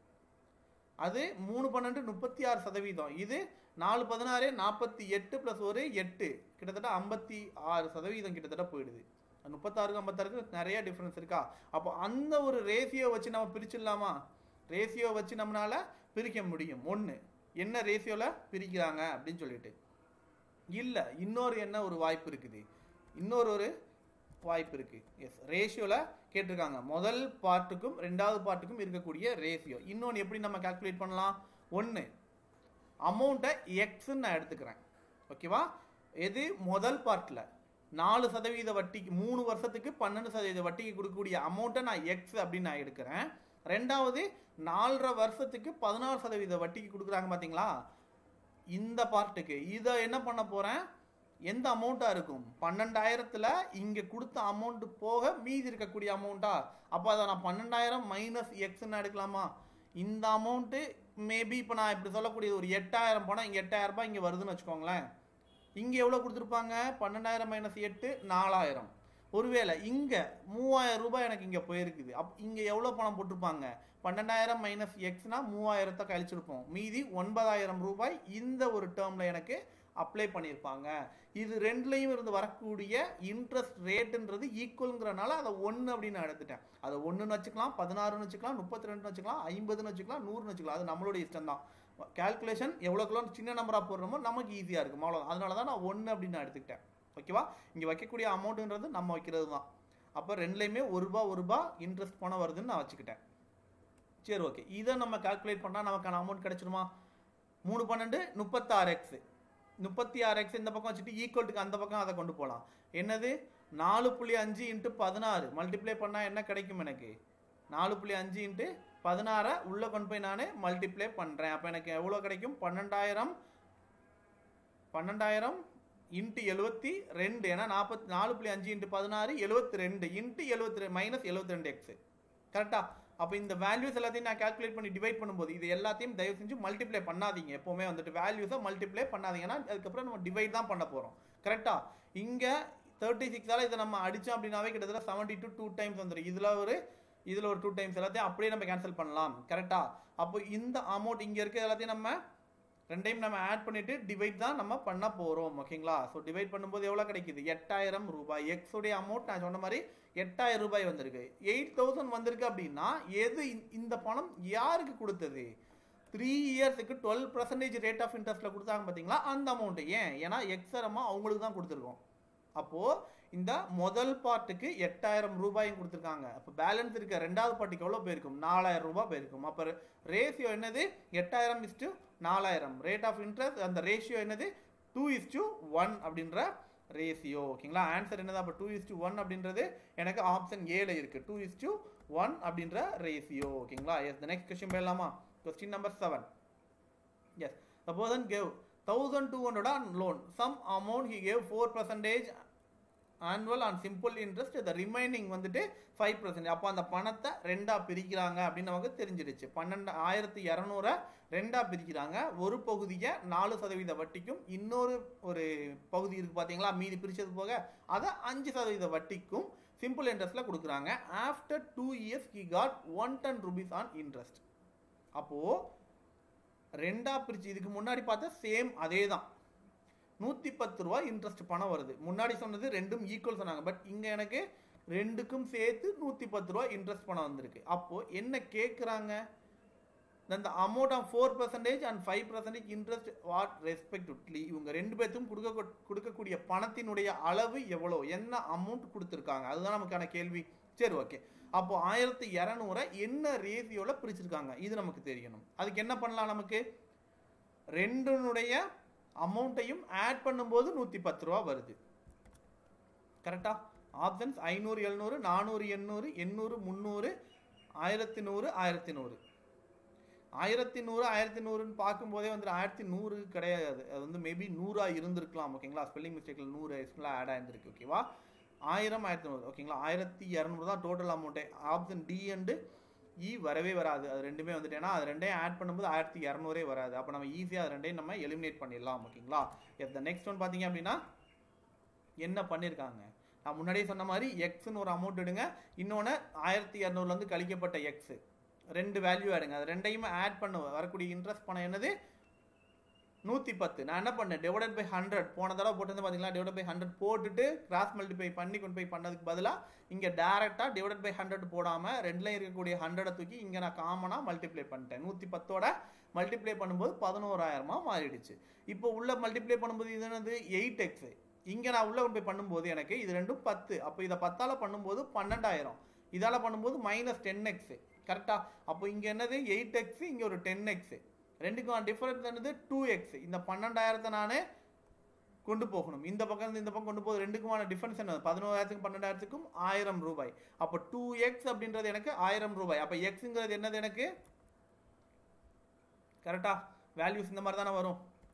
அது மூணு பன்னெண்டு முப்பத்தி ஆறு சதவீதம் இது நாலு பதினாறு நாற்பத்தி எட்டு ப்ளஸ் ஒரு எட்டு கிட்டத்தட்ட ஐம்பத்தி ஆறு சதவீதம் கிட்டத்தட்ட போயிடுது முப்பத்தாறுக்கு ஐம்பத்தாறுக்கு நிறைய டிஃப்ரென்ஸ் இருக்கா அப்போ அந்த ஒரு ரேஷியோ வச்சு நம்ம பிரிச்சிடலாமா ரேஷியோ வச்சு நம்மளால பிரிக்க முடியும் ஒன்று என்ன ரேஷியோவில் பிரிக்கிறாங்க அப்படின்னு சொல்லிட்டு இல்லை இன்னொரு என்ன ஒரு வாய்ப்பு இருக்குது இன்னொரு ஒரு வாய்ப்பு இருக்கு எஸ் ரேஷியோவில் கேட்டிருக்காங்க முதல் பார்ட்டுக்கும் ரெண்டாவது பார்ட்டுக்கும் இருக்கக்கூடிய ரேஷியோ இன்னொன்று எப்படி நம்ம கால்குலேட் பண்ணலாம் ஒன்று அமௌண்ட்டை எக்ஸ்ன்னு நான் எடுத்துக்கிறேன் ஓகேவா எது முதல் பார்ட்டில் நாலு சதவீத வட்டிக்கு மூணு வருஷத்துக்கு பன்னெண்டு சதவீத வட்டிக்கு கொடுக்கக்கூடிய அமௌண்ட்டை நான் எக்ஸ் அப்படின்னு நான் எடுக்கிறேன் ரெண்டாவது நாலரை வருஷத்துக்கு பதினாறு சதவீத வட்டிக்கு கொடுக்குறாங்க பார்த்தீங்களா இந்த பார்ட்டுக்கு இதை என்ன பண்ண போகிறேன் எந்த அமௌண்ட்டாக இருக்கும் பன்னெண்டாயிரத்தில் இங்கே கொடுத்த அமௌண்ட் போக மீதி இருக்கக்கூடிய அமௌண்ட்டா அப்போ அதை நான் பன்னெண்டாயிரம் மைனஸ் எக்ஸ்ன்னு எடுக்கலாமா இந்த அமௌண்ட்டு மேபி இப்போ நான் இப்படி சொல்லக்கூடிய ஒரு எட்டாயிரம் போனால் இங்கே எட்டாயிரம் ரூபாய் இங்கே வருதுன்னு வச்சுக்கோங்களேன் இங்கே எவ்வளோ கொடுத்துருப்பாங்க பன்னெண்டாயிரம் மைனஸ் எட்டு நாலாயிரம் ஒருவேளை இங்கே மூவாயிரம் ரூபாய் எனக்கு இங்கே போயிருக்குது அப் இங்கே எவ்வளோ பணம் போட்டிருப்பாங்க பன்னெண்டாயிரம் மைனஸ் எக்ஸ்னா மூவாயிரத்தை கழிச்சிருப்போம் மீதி ஒன்பதாயிரம் ரூபாய் இந்த ஒரு டேர்மில் எனக்கு அப்ளை பண்ணியிருப்பாங்க இது ரெண்டுலேயும் இருந்து வரக்கூடிய இன்ட்ரெஸ்ட் ரேட்டுன்றது ஈக்குவலுங்கிறனால அதை ஒன்று அப்படின்னு நான் எடுத்துட்டேன் அதை ஒன்றுன்னு வச்சுக்கலாம் பதினாறுன்னு வச்சுக்கலாம் முப்பத்தி ரெண்டுன்னு வச்சுக்கலாம் ஐம்பதுன்னு வச்சுக்கலாம் நூறுன்னு வச்சுக்கலாம் அது நம்மளோட இஷ்டம் தான் கால்குலேஷன் எவ்வளோக்குள்ள சின்ன நம்பராக போடுறோமோ நமக்கு ஈஸியாக இருக்கும் அவ்வளோ அதனால தான் நான் ஒன்று அப்படின்னு நான் எடுத்துக்கிட்டேன் ஓகேவா இங்கே வைக்கக்கூடிய அமௌண்ட்டுன்றது நம்ம வைக்கிறது தான் அப்போ ரெண்டுலேயுமே ஒரு ரூபா ஒரு ரூபா இன்ட்ரெஸ்ட் பணம் வருதுன்னு நான் வச்சுக்கிட்டேன் சரி ஓகே இதை நம்ம கால்குலேட் பண்ணால் நமக்கான அமௌண்ட் கிடைச்சிருமா மூணு பன்னெண்டு முப்பத்தாறு எக்ஸ் முப்பத்தி ஆறு எக்ஸ் இந்த பக்கம் வச்சுட்டு ஈக்குவல்ட்டுக்கு அந்த பக்கம் அதை கொண்டு போகலாம் என்னது நாலு புள்ளி அஞ்சு இன்ட்டு பதினாறு மல்டிப்ளை பண்ணால் என்ன கிடைக்கும் எனக்கு நாலு புள்ளி அஞ்சு இன்ட்டு பதினாறை உள்ளே கொண்டு போய் நான் மல்டிப்ளை பண்ணுறேன் அப்போ எனக்கு எவ்வளோ கிடைக்கும் பன்னெண்டாயிரம் பன்னெண்டாயிரம் இன்ட்டு எழுபத்தி ரெண்டு ஏன்னா நாற்பத்தி நாலு புள்ளி அஞ்சு இன்ட்டு பதினாறு எழுபத்தி ரெண்டு இன்ட்டு எழுபத்தி ரெண்டு மைனஸ் எழுபத்தி ரெண்டு எக்ஸ் கரெக்டா அப்போ இந்த வேல்யூஸ் எல்லாத்தையும் நான் கால்குலேட் பண்ணி டிவைட் பண்ணும்போது இது எல்லாத்தையும் தயவு செஞ்சு மல்டிப்ளை பண்ணாதீங்க எப்போவுமே வந்துட்டு வேல்யூஸை மல்டிப்ளை பண்ணாதீங்கன்னா அதுக்கப்புறம் நம்ம டிவைட் தான் பண்ண போகிறோம் கரெக்டா இங்கே தேர்ட்டி சிக்ஸால் இதை நம்ம அடித்தோம் அப்படின்னாவே கிட்டத்தட்ட செவன்ட்டி டு டூ டைம்ஸ் வந்துடும் இதில் ஒரு இதில் ஒரு டூ டைம்ஸ் எல்லாத்தையும் அப்படியே நம்ம கேன்சல் பண்ணலாம் கரெக்டா அப்போ இந்த அமௌண்ட் இங்கே இருக்க எல்லாத்தையும் நம்ம ரெண்டையும் நம்ம ஆட் பண்ணிட்டு டிவைட் தான் நம்ம பண்ண போகிறோம் ஓகேங்களா ஸோ டிவைட் பண்ணும்போது எவ்வளோ கிடைக்குது எட்டாயிரம் ரூபாய் எக்ஸ் உடைய அமௌண்ட் நான் சொன்ன மாதிரி எட்டாயிரம் ரூபாய் வந்திருக்கு எயிட் தௌசண்ட் வந்திருக்கு அப்படின்னா எது இந்த- இந்த பணம் யாருக்கு கொடுத்தது த்ரீ இயர்ஸுக்கு டுவெல் பர்சன்டேஜ் ரேட் ஆஃப் இன்ட்ரெஸ்ட்டில் கொடுத்தாங்க பார்த்தீங்களா அந்த அமௌண்ட்டு ஏன் ஏன்னா எக்ஸரமாக அவங்களுக்கு தான் கொடுத்துருக்கோம் அப்போது இந்த முதல் பார்ட்டுக்கு எட்டாயிரம் ரூபாயும் கொடுத்துருக்காங்க அப்போ பேலன்ஸ் இருக்க ரெண்டாவது பார்ட்டுக்கு எவ்வளோ போயிருக்கும் நாலாயிரம் ரூபாய் போயிருக்கும் அப்போ ரேஷியோ என்னது எட்டாயிரம் இஸ்டு நாலாயிரம் ரேட் ஆஃப் இன்ட்ரெஸ்ட் அந்த ரேஷியோ என்னது டூ இஸ்டு ஒன் அப்படின்ற ரேஷியோ ஓகேங்களா ஆன்சர் என்னது அப்போ டூ இஸ்டு ஒன் அப்படின்றது எனக்கு ஆப்ஷன் ஏல இருக்குது டூ இஸ்டு ஒன் அப்படின்ற ரேஷியோ ஓகேங்களா எஸ் த நெக்ஸ்ட் கொஸ்டின் போயிடலாமா question number seven yes the person gave 1200 on loan some amount he gave 4 percentage annual on simple interest the remaining வந்துட்டு five percent அப்போ அந்த பணத்தை ரெண்டா பிரிக்கிறாங்க அப்படின்னு நமக்கு தெரிஞ்சிடுச்சு பன்னெண்டு ஆயிரத்தி இரநூறை ரெண்டா பிரிக்கிறாங்க ஒரு பகுதியை நாலு சதவீத வட்டிக்கும் இன்னொரு ஒரு பகுதி இருக்கு பார்த்தீங்களா மீதி பிரிச்சது போக அதை அஞ்சு சதவீத வட்டிக்கும் சிம்பிள் இன்ட்ரெஸ்ட்ல கொடுக்குறாங்க after two years he got one ten rupees on interest அப்போது ரெண்டா பிரிச்சு இதுக்கு முன்னாடி பார்த்தா சேம் அதே தான் நூற்றி பத்து ரூபா இன்ட்ரெஸ்ட் பணம் வருது முன்னாடி சொன்னது ரெண்டும் ஈக்குவல் சொன்னாங்க பட் இங்கே எனக்கு ரெண்டுக்கும் சேர்த்து நூற்றி பத்து ரூபா இன்ட்ரெஸ்ட் பணம் வந்திருக்கு அப்போது என்ன கேட்குறாங்க அந்த amount of four percentage and five percentage interest what respectively இவங்க ரெண்டு பேர்த்துக்கும் கொடுக்க கொடுக்கக்கூடிய பணத்தினுடைய அளவு எவ்வளோ என்ன அமௌண்ட் கொடுத்துருக்காங்க அதுதான் நமக்கான கேள்வி சரி ஓகே அப்போ ஆயிரத்தி இரநூறை என்ன ரேசியோவில் பிரிச்சிருக்காங்க இது நமக்கு தெரியணும் அதுக்கு என்ன பண்ணலாம் நமக்கு ரெண்டுனுடைய அமௌண்ட்டையும் ஆட் பண்ணும்போது நூற்றி பத்து ரூபா வருது கரெக்டா ஆப்ஷன்ஸ் ஐநூறு எழுநூறு நானூறு எண்ணூறு எண்ணூறு முந்நூறு ஆயிரத்தி நூறு ஆயிரத்தி நூறு ஆயிரத்தி நூறு ஆயிரத்தி நூறுன்னு பார்க்கும்போதே வந்து ஆயிரத்தி நூறு கிடையாது அது வந்து மேபி நூறா இருந்திருக்கலாம் ஓகேங்களா ஸ்பெல்லிங் மிஸ்டேக்ல நூறு எக்ஸ்ட்ரா ஆட் ஆயிருந்திருக்கு ஓகேவா ஆயிரம் ஆயிரத்தி நூறு ஓகேங்களா ஆயிரத்தி இரநூறு தான் டோட்டல் அமௌண்ட்டே ஆப்ஷன் டி அண்டு இ வரவே வராது அது ரெண்டுமே வந்துட்டு ஏன்னா அது ரெண்டையும் ஆட் பண்ணும்போது ஆயிரத்தி இரநூறே வராது அப்போ நம்ம ஈஸியாக அது ரெண்டையும் நம்ம எலிமினேட் பண்ணிடலாம் ஓகேங்களா எஸ் த நெக்ஸ்ட் ஒன் பார்த்தீங்க அப்படின்னா என்ன பண்ணியிருக்காங்க நான் முன்னாடியே சொன்ன மாதிரி எக்ஸ்னு ஒரு அமௌண்ட் எடுங்க இன்னொன்று ஆயிரத்தி இரநூறுலேருந்து கழிக்கப்பட்ட எக்ஸ் ரெண்டு வேல்யூ எடுங்க அது ரெண்டையுமே ஆட் பண்ண வரக்கூடிய இன்ட்ரெஸ்ட் பணம் என்னது நூற்றி பத்து நான் என்ன பண்ணேன் டிவைடட் பை ஹண்ட்ரட் போன தடவை போட்டிருந்து பார்த்தீங்களா டிவைட் பை ஹண்ட்ரட் போட்டுட்டு கிராஸ் மல்டிப்ளை பண்ணி கொண்டு போய் பண்ணதுக்கு பதிலாக இங்கே டேரெக்டாக டிவைட் பை ஹண்ட்ரட் போடாமல் ரெண்டுலையும் இருக்கக்கூடிய ஹண்ட்ரடை தூக்கி இங்கே நான் காமனாக மல்டிப்ளை பண்ணிட்டேன் நூற்றி பத்தோட மல்டிப்ளை பண்ணும்போது பதினோராயிரமா மாறிடுச்சு இப்போ உள்ள மல்டிப்ளை பண்ணும்போது இது என்னது எயிட் எக்ஸ் இங்கே நான் உள்ள கொண்டு போய் பண்ணும்போது எனக்கு இது ரெண்டும் பத்து அப்போ இதை பத்தால் பண்ணும்போது பன்னெண்டாயிரம் இதால் பண்ணும்போது மைனஸ் டென் எக்ஸ் கரெக்டாக அப்போ இங்கே என்னது எயிட் எக்ஸ் இங்கே ஒரு டென் எக்ஸ் ரெண்டுக்கும் டிஃபரன்ஸ் என்னது டூ எக்ஸ் இந்த பன்னெண்டாயிரத்தை நான் கொண்டு போகணும் இந்த பக்கம் இருந்து இந்த பக்கம் கொண்டு போகுது ரெண்டுக்குமான டிஃபரன்ஸ் என்ன பதினோராயிரத்துக்கும் பன்னெண்டாயிரத்துக்கும் ஆயிரம் ரூபாய் அப்போ டூ எக்ஸ் அப்படின்றது எனக்கு ஆயிரம் ரூபாய் அப்போ எக்ஸுங்கிறது என்னது எனக்கு கரெக்டா வேல்யூஸ் இந்த மாதிரி தானே வரும்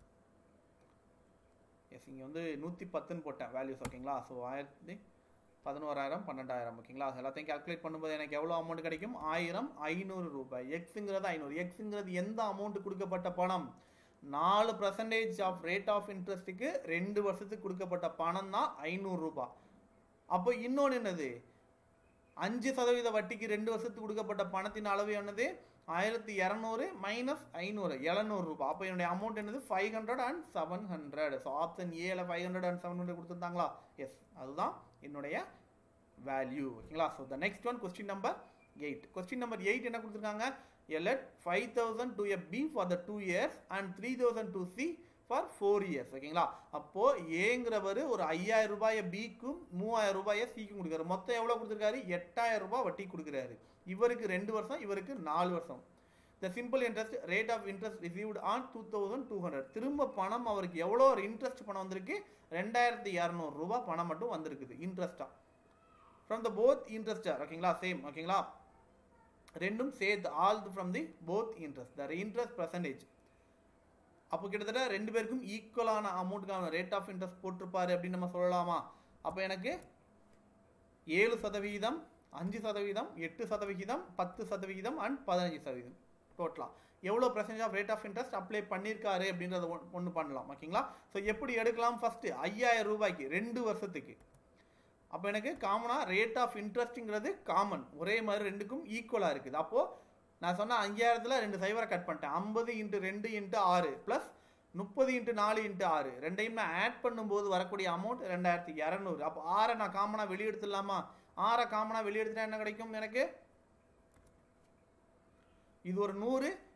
எஸ் இங்கே வந்து நூற்றி பத்துன்னு போட்டேன் வேல்யூஸ் ஓகேங்களா ஸோ ஆயிரத்தி பதினோராயிரம் பன்னெண்டாயிரம் ஓகேங்களா அது எல்லாத்தையும் கால்குலேட் பண்ணும்போது எனக்கு எவ்வளோ அமௌண்ட் கிடைக்கும் ஆயிரம் ஐநூறு ரூபாய் எக்ஸுங்கிறது ஐநூறு எக்ஸுங்கிறது எந்த அமௌண்ட் கொடுக்கப்பட்ட பணம் நாலு பர்சன்டேஜ் ஆஃப் ரேட் ஆஃப் இன்ட்ரெஸ்ட்டுக்கு ரெண்டு வருஷத்துக்கு கொடுக்கப்பட்ட பணம் தான் ஐநூறு ரூபாய் அப்போ இன்னொன்று என்னது அஞ்சு சதவீத வட்டிக்கு ரெண்டு வருஷத்துக்கு கொடுக்கப்பட்ட பணத்தின் அளவு என்னது ஆயிரத்தி இரநூறு மைனஸ் ஐநூறு எழுநூறு ரூபாய் அப்போ என்னுடைய அமௌண்ட் என்னது five hundred and seven hundred so option ஏல five hundred and seven hundred கொடுத்துருந்தாங்களா எஸ் அதுதான் என்னுடைய வேல்யூ ஓகேங்களா so the next one question number eight question number eight என்ன கொடுத்துருக்காங்க A lent five thousand to a B for the two years and three thousand to C for four years ஓகேங்களா அப்போ ஏங்கிறவர் ஒரு ஐயாயிரம் ரூபாயை பிக்கும் மூவாயிரம் ரூபாயை சிக்கும் கொடுக்குறாரு மொத்தம் எவ்வளோ கொடுத்துருக்காரு எட்டாயிரம் ரூபாய் வட்டி கொடுக்குறாரு இவருக்கு ரெண்டு வருஷம் இவருக்கு நாலு வருஷம் the simple interest rate of interest received on two thousand two hundred திரும்ப பணம் அவருக்கு எவ்வளோ ஒரு இன்ட்ரெஸ்ட் பணம் வந்திருக்கு ரெண்டாயிரத்தி இரநூறு ரூபாய் பணம் மட்டும் வந்திருக்குது இன்ட்ரெஸ்ட்டாக ஃப்ரம் த போத் இன்ட்ரெஸ்டர் ஓகேங்களா சேம் ஓகேங்களா ரெண்டும் சேர்த்து all from the both interest the interest percentage அப்போ கிட்டத்தட்ட ரெண்டு பேருக்கும் ஈக்குவலான அமௌண்ட்டுக்கான ரேட் ஆஃப் இன்ட்ரெஸ்ட் போட்டிருப்பாரு அப்படின்னு நம்ம சொல்லலாமா அப்போ எனக்கு ஏழு சதவீதம் அஞ்சு சதவீதம் எட்டு சதவிகிதம் பத்து சதவிகிதம் அண்ட் பதினஞ்சு சதவீதம் டோட்டலாக எவ்வளோ percentage of rate of interest apply பண்ணியிருக்காரு அப்படின்றத ஒன்று பண்ணலாம் ஓகேங்களா ஸோ எப்படி எடுக்கலாம் ஃபஸ்ட்டு ஐயாயிரம் ரூபாய்க்கு ரெண்டு வருஷத்துக்கு அப்போ எனக்கு காமனாக ரேட் ஆஃப் இன்ட்ரெஸ்ட்டுங்கிறது காமன் ஒரே மாதிரி ரெண்டுக்கும் ஈக்குவலாக இருக்குது அப்போது நான் சொன்ன அஞ்சாயிரத்தில் ரெண்டு சைவரை கட் பண்ணிட்டேன் ஐம்பது இன்ட்டு ரெண்டு இன்ட்டு ஆறு ப்ளஸ் முப்பது இன்ட்டு நாலு இன்ட்டு ஆறு ரெண்டையும் நான் ஆட் பண்ணும்போது வரக்கூடிய அமௌண்ட் ரெண்டாயிரத்தி இரநூறு அப்போ ஆறை நான் காமனாக வெளியெடுத்துடலாமா ஆறை காமனாக வெளியெடுத்துட்டா என்ன கிடைக்கும் எனக்கு இது ஒரு நூறு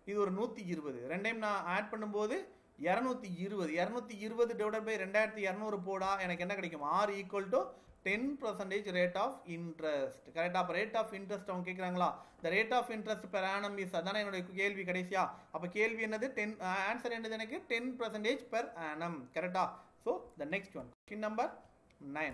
இது ஒரு நூற்றி இருபது ரெண்டையும் நான் ஆட் பண்ணும்போது இரநூத்தி இருபது இரநூத்தி இருபது டிவைட் பை ரெண்டாயிரத்தி இரநூறு போடா எனக்கு என்ன கிடைக்கும் R equal to ten percentage rate of interest கரெக்டாக அப்போ ரேட் ஆஃப் இன்ட்ரெஸ்ட் அவங்க கேட்குறாங்களா இந்த rate of interest per annum is அதானே என்னுடைய கேள்வி கடைசியா அப்போ கேள்வி என்னது டென் ஆன்சர் என்னது எனக்கு டென் பர்சன்டேஜ் பெர் ஆனம் கரெக்டா so the next one question number nine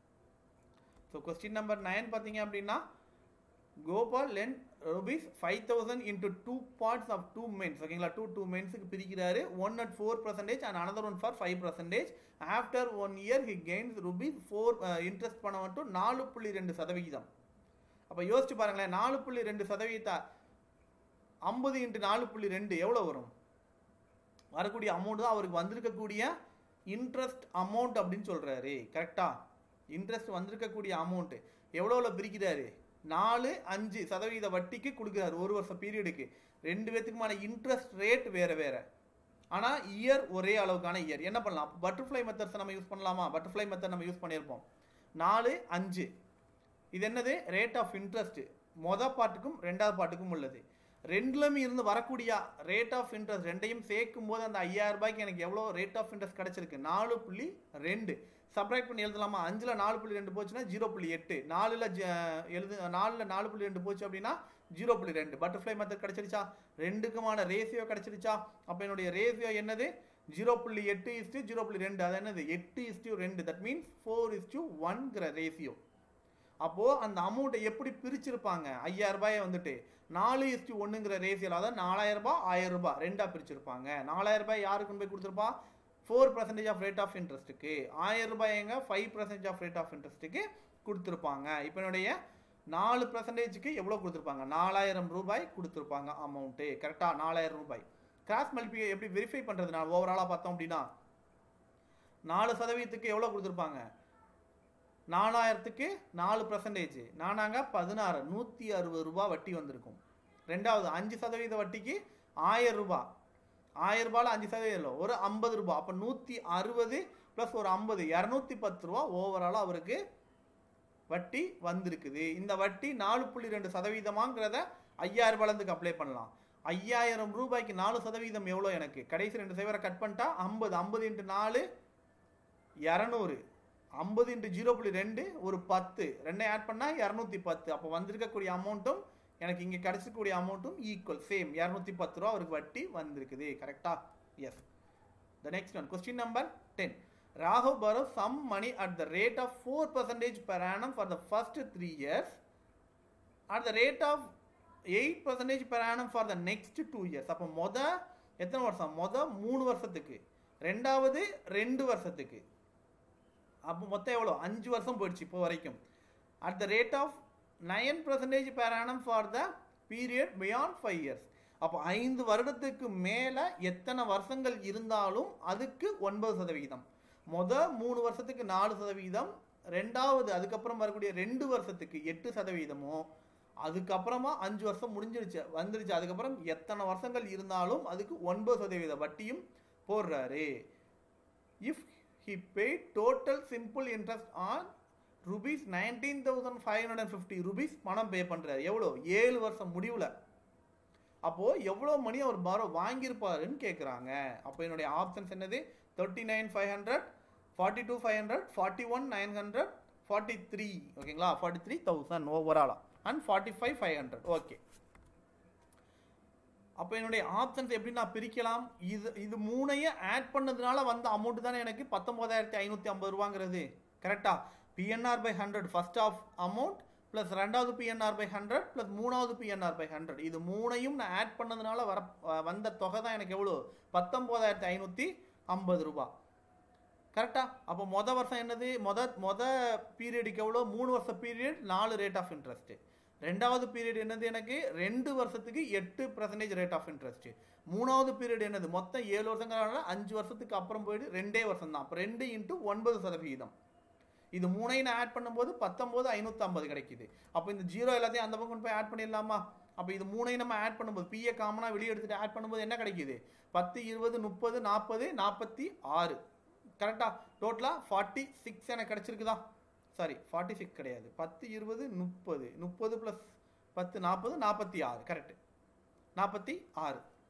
so question number nine பார்த்தீங்க அப்படின்னா Gopal lend rupees five thousand into two parts of two mens ஓகேங்களா டூ டூ மென்ஸுக்கு பிரிக்கிறாரு one at four percentage and another one for five percentage after one year he gains rupees four interest பண்ண மட்டும் நாலு புள்ளி ரெண்டு சதவிகிதம் அப்போ யோசிச்சு பாருங்களேன் நாலு புள்ளி ரெண்டு சதவீதத்தை ஐம்பது இன்ட்டு நாலு புள்ளி ரெண்டு எவ்வளோ வரும் வரக்கூடிய அமௌண்ட் தான் அவருக்கு வந்திருக்கக்கூடிய இன்ட்ரெஸ்ட் அமௌண்ட் அப்படின்னு சொல்கிறாரு கரெக்டாக இன்ட்ரெஸ்ட் வந்திருக்கக்கூடிய அமௌண்ட்டு எவ்வளோவில் பிரிக்கிறாரு நாலு அஞ்சு சதவீத வட்டிக்கு கொடுக்குறாரு ஒரு வருஷம் பீரியடுக்கு ரெண்டு பேத்துக்குமான இன்ட்ரெஸ்ட் ரேட் வேறு வேறு ஆனால் இயர் ஒரே அளவுக்கான இயர் என்ன பண்ணலாம் பட்டர்ஃப்ளை மெத்தட்ஸ் நம்ம யூஸ் பண்ணலாமா பட்டர்ஃப்ளை மெத்தட் நம்ம யூஸ் பண்ணியிருப்போம் நாலு அஞ்சு இது என்னது ரேட் ஆஃப் இன்ட்ரெஸ்ட் மொதல் பாட்டுக்கும் ரெண்டாவது பாட்டுக்கும் உள்ளது ரெண்டுலமே இருந்து வரக்கூடிய ரேட் ஆஃப் இன்ட்ரெஸ்ட் ரெண்டையும் சேர்க்கும் போது அந்த ஐயாயிரம் ரூபாய்க்கு எனக்கு எவ்வளோ ரேட் ஆஃப் இன்ட்ரெஸ்ட் கிடைச்சிருக்கு நாலு புள்ளி ரெண்டு சப்ராக்ட் பண்ணி எழுதலாமா அஞ்சில் நாலு புள்ளி ரெண்டு போச்சுன்னா ஜீரோ புள்ளி எட்டு நாலில் எழுது நாலில் நாலு புள்ளி ரெண்டு போச்சு அப்படின்னா ஜீரோ புள்ளி ரெண்டு பட்டர்ஃப்ளை மெத்தட் கிடைச்சிருச்சா ரெண்டுக்குமான ரேஷியோ கிடைச்சிருச்சா அப்போ என்னுடைய ரேஷியோ என்னது ஜீரோ புள்ளி எட்டு இஸ்டு ஜீரோ புள்ளி ரெண்டு அது என்னது எட்டு இஸ்டு ரெண்டு தட் மீன்ஸ் ஃபோர் இஸ்டு ஒன்கிற ரேஷியோ அப்போது அந்த அமௌண்ட்டை எப்படி பிரிச்சிருப்பாங்க ஐயாயிரம் ரூபாயை வந்துட்டு நாலு இஸ்டி ஒன்றுங்கிற ரேஷியோவில் அதாவது நாலாயிரம் ரூபாய் ஆயிரம் ரூபாய் ரெண்டாக பிரிச்சிருப்பாங்க நாலாயிரம் ரூபாய் யாருக்கு கொண்டு போய் கொடுத்துருப்பா four percentage of rate of இன்ட்ரெஸ்ட்டுக்கு ஆயிரம் ரூபாய் எங்க five percentage of rate of இன்ட்ரெஸ்ட்டுக்கு கொடுத்துருப்பாங்க இப்போ என்னுடைய நாலு பர்சன்டேஜுக்கு எவ்வளோ கொடுத்துருப்பாங்க நாலாயிரம் ரூபாய் கொடுத்துருப்பாங்க அமௌண்ட்டு கரெக்டாக நாலாயிரம் ரூபாய் கிராஸ் மல்டிபிகை எப்படி வெரிஃபை பண்ணுறது நான் ஓவராலாக பார்த்தோம் அப்படின்னா நாலு சதவீதத்துக்கு எவ்வளோ கொடுத்துருப்பாங்க நாலாயிரத்துக்கு நாலு பர்சன்டேஜ் நானாங்க பதினாறு நூற்றி அறுபது ரூபா வட்டி வந்திருக்கும் ரெண்டாவது அஞ்சு சதவீத வட்டிக்கு ஆயிரம் ரூபாய் ஆயிரம் ரூபாயில் அஞ்சு சதவீதம் இல்லை ஒரு ஐம்பது ரூபா அப்போ நூற்றி அறுபது ப்ளஸ் ஒரு ஐம்பது இரநூத்தி பத்து ரூபா ஓவராலாக அவருக்கு வட்டி வந்திருக்குது இந்த வட்டி நாலு புள்ளி ரெண்டு சதவீதமாங்கிறத ஐயாயிரம் ரூபாயிலேருந்து அப்ளை பண்ணலாம் ஐயாயிரம் ரூபாய்க்கு நாலு சதவீதம் எவ்வளோ எனக்கு கடைசி ரெண்டு சைவரை கட் பண்ணிட்டா ஐம்பது ஐம்பது இன்ட்டு நாலு இரநூறு ஐம்பது இன்ட்டு ஜீரோ புள்ளி ரெண்டு ஒரு பத்து ரெண்டை ஆட் பண்ணால் இரநூத்தி பத்து அப்போ வந்திருக்கக்கூடிய அமௌண்ட்டும் எனக்கு இங்கே கிடைச்சிக்கூடிய அமௌண்ட்டும் ஈக்குவல் சேம் இரநூத்தி பத்து ரூபா அவருக்கு வட்டி வந்திருக்குது கரெக்டா yes the next one question number ten Raghav borrow some money at the rate of 4 percentage per annum for the first three years at the rate of 8 percentage per annum for the next two years அப்போ மொத எத்தனை வருஷம் மொத மூணு வருஷத்துக்கு ரெண்டாவது ரெண்டு வருஷத்துக்கு அப்போ மொத்தம் எவ்வளோ அஞ்சு வருஷம் போயிடுச்சு இப்போ வரைக்கும் at the rate of nine percentage per annum for the period beyond five years அப்போ ஐந்து வருடத்துக்கு மேலே எத்தனை வருஷங்கள் இருந்தாலும் அதுக்கு ஒன்பது சதவிகிதம் மொத மூணு வருஷத்துக்கு நாலு சதவீதம் ரெண்டாவது அதுக்கப்புறம் வரக்கூடிய ரெண்டு வருஷத்துக்கு எட்டு சதவீதமோ அதுக்கப்புறமா அஞ்சு வருஷம் முடிஞ்சிருச்சு வந்துருச்சு அதுக்கப்புறம் எத்தனை வருஷங்கள் இருந்தாலும் அதுக்கு ஒன்பது சதவீத வட்டியும் போடுறாரு if he pay total simple interest on rupees nineteen thousand five hundred and fifty rupees பணம் பே பண்ணுறாரு எவ்வளோ ஏழு வருஷம் முடிவில் அப்போது எவ்வளோ மணி அவர் பாரோ வாங்கியிருப்பாருன்னு கேட்குறாங்க அப்போ என்னுடைய ஆப்ஷன்ஸ் என்னது thirty nine five hundred forty two five hundred forty one nine hundred forty three ஓகேங்களா ஃபார்ட்டி த்ரீ தௌசண்ட் ஓவராலா and forty five five hundred okay அப்போ என்னுடைய ஆப்ஷன்ஸ் எப்படி நான் பிரிக்கலாம் இது இது மூணையும் ஆட் பண்ணதுனால வந்த அமௌண்ட் தானே எனக்கு பத்தொம்போதாயிரத்தி ஐநூற்றி ஐம்பது ரூபாங்கிறது கரெக்டா PNR by hundred first of amount plus ரெண்டாவது பிஎன்ஆர் பை ஹண்ட்ரட் ப்ளஸ் மூணாவது பிஎன்ஆர் பை ஹண்ட்ரட் இது மூணையும் நான் ஆட் பண்ணதுனால வர வந்த தொகை தான் எனக்கு எவ்வளோ பத்தொம்போதாயிரத்தி ஐநூற்றி ஐம்பது ரூபா கரெக்டா அப்போ மொதல் வருஷம் என்னது மொத மொத பீரியடுக்கு எவ்வளோ மூணு வருஷம் பீரியட் நாலு ரேட் ஆஃப் இன்ட்ரெஸ்ட்டு ரெண்டாவது பீரியட் என்னது எனக்கு ரெண்டு வருஷத்துக்கு எட்டு பர்சன்டேஜ் ரேட் ஆஃப் இன்ட்ரெஸ்ட் மூணாவது பீரியட் என்னது மொத்தம் ஏழு வருஷங்கிறனால அஞ்சு வருஷத்துக்கு அப்புறம் போயிட்டு ரெண்டே வருஷம் தான் அப்போ ரெண்டு இன்ட்டு ஒன்பது சதவிகிதம் இது மூணையும் நான் ஆட் பண்ணும்போது பத்தொம்போது ஐநூற்றி ஐம்பது கிடைக்குது அப்போ இந்த ஜீரோ எல்லாத்தையும் அந்த பக்கம் போய் ஆட் பண்ணிடலாமா அப்போ இது மூணையும் நம்ம ஆட் பண்ணும்போது பிஏ காமனாக வெளியே எடுத்துட்டு ஆட் பண்ணும்போது என்ன கிடைக்குது பத்து இருபது முப்பது நாற்பது நாற்பத்தி ஆறு கரெக்டாக டோட்டலாக ஃபார்ட்டி சிக்ஸ் எனக்கு கிடச்சிருக்குதா சாரி ஃபார்ட்டி சிக்ஸ் கிடையாது பத்து இருபது முப்பது முப்பது ப்ளஸ் பத்து நாற்பது நாற்பத்தி ஆறு கரெக்டு நாற்பத்தி ஆறு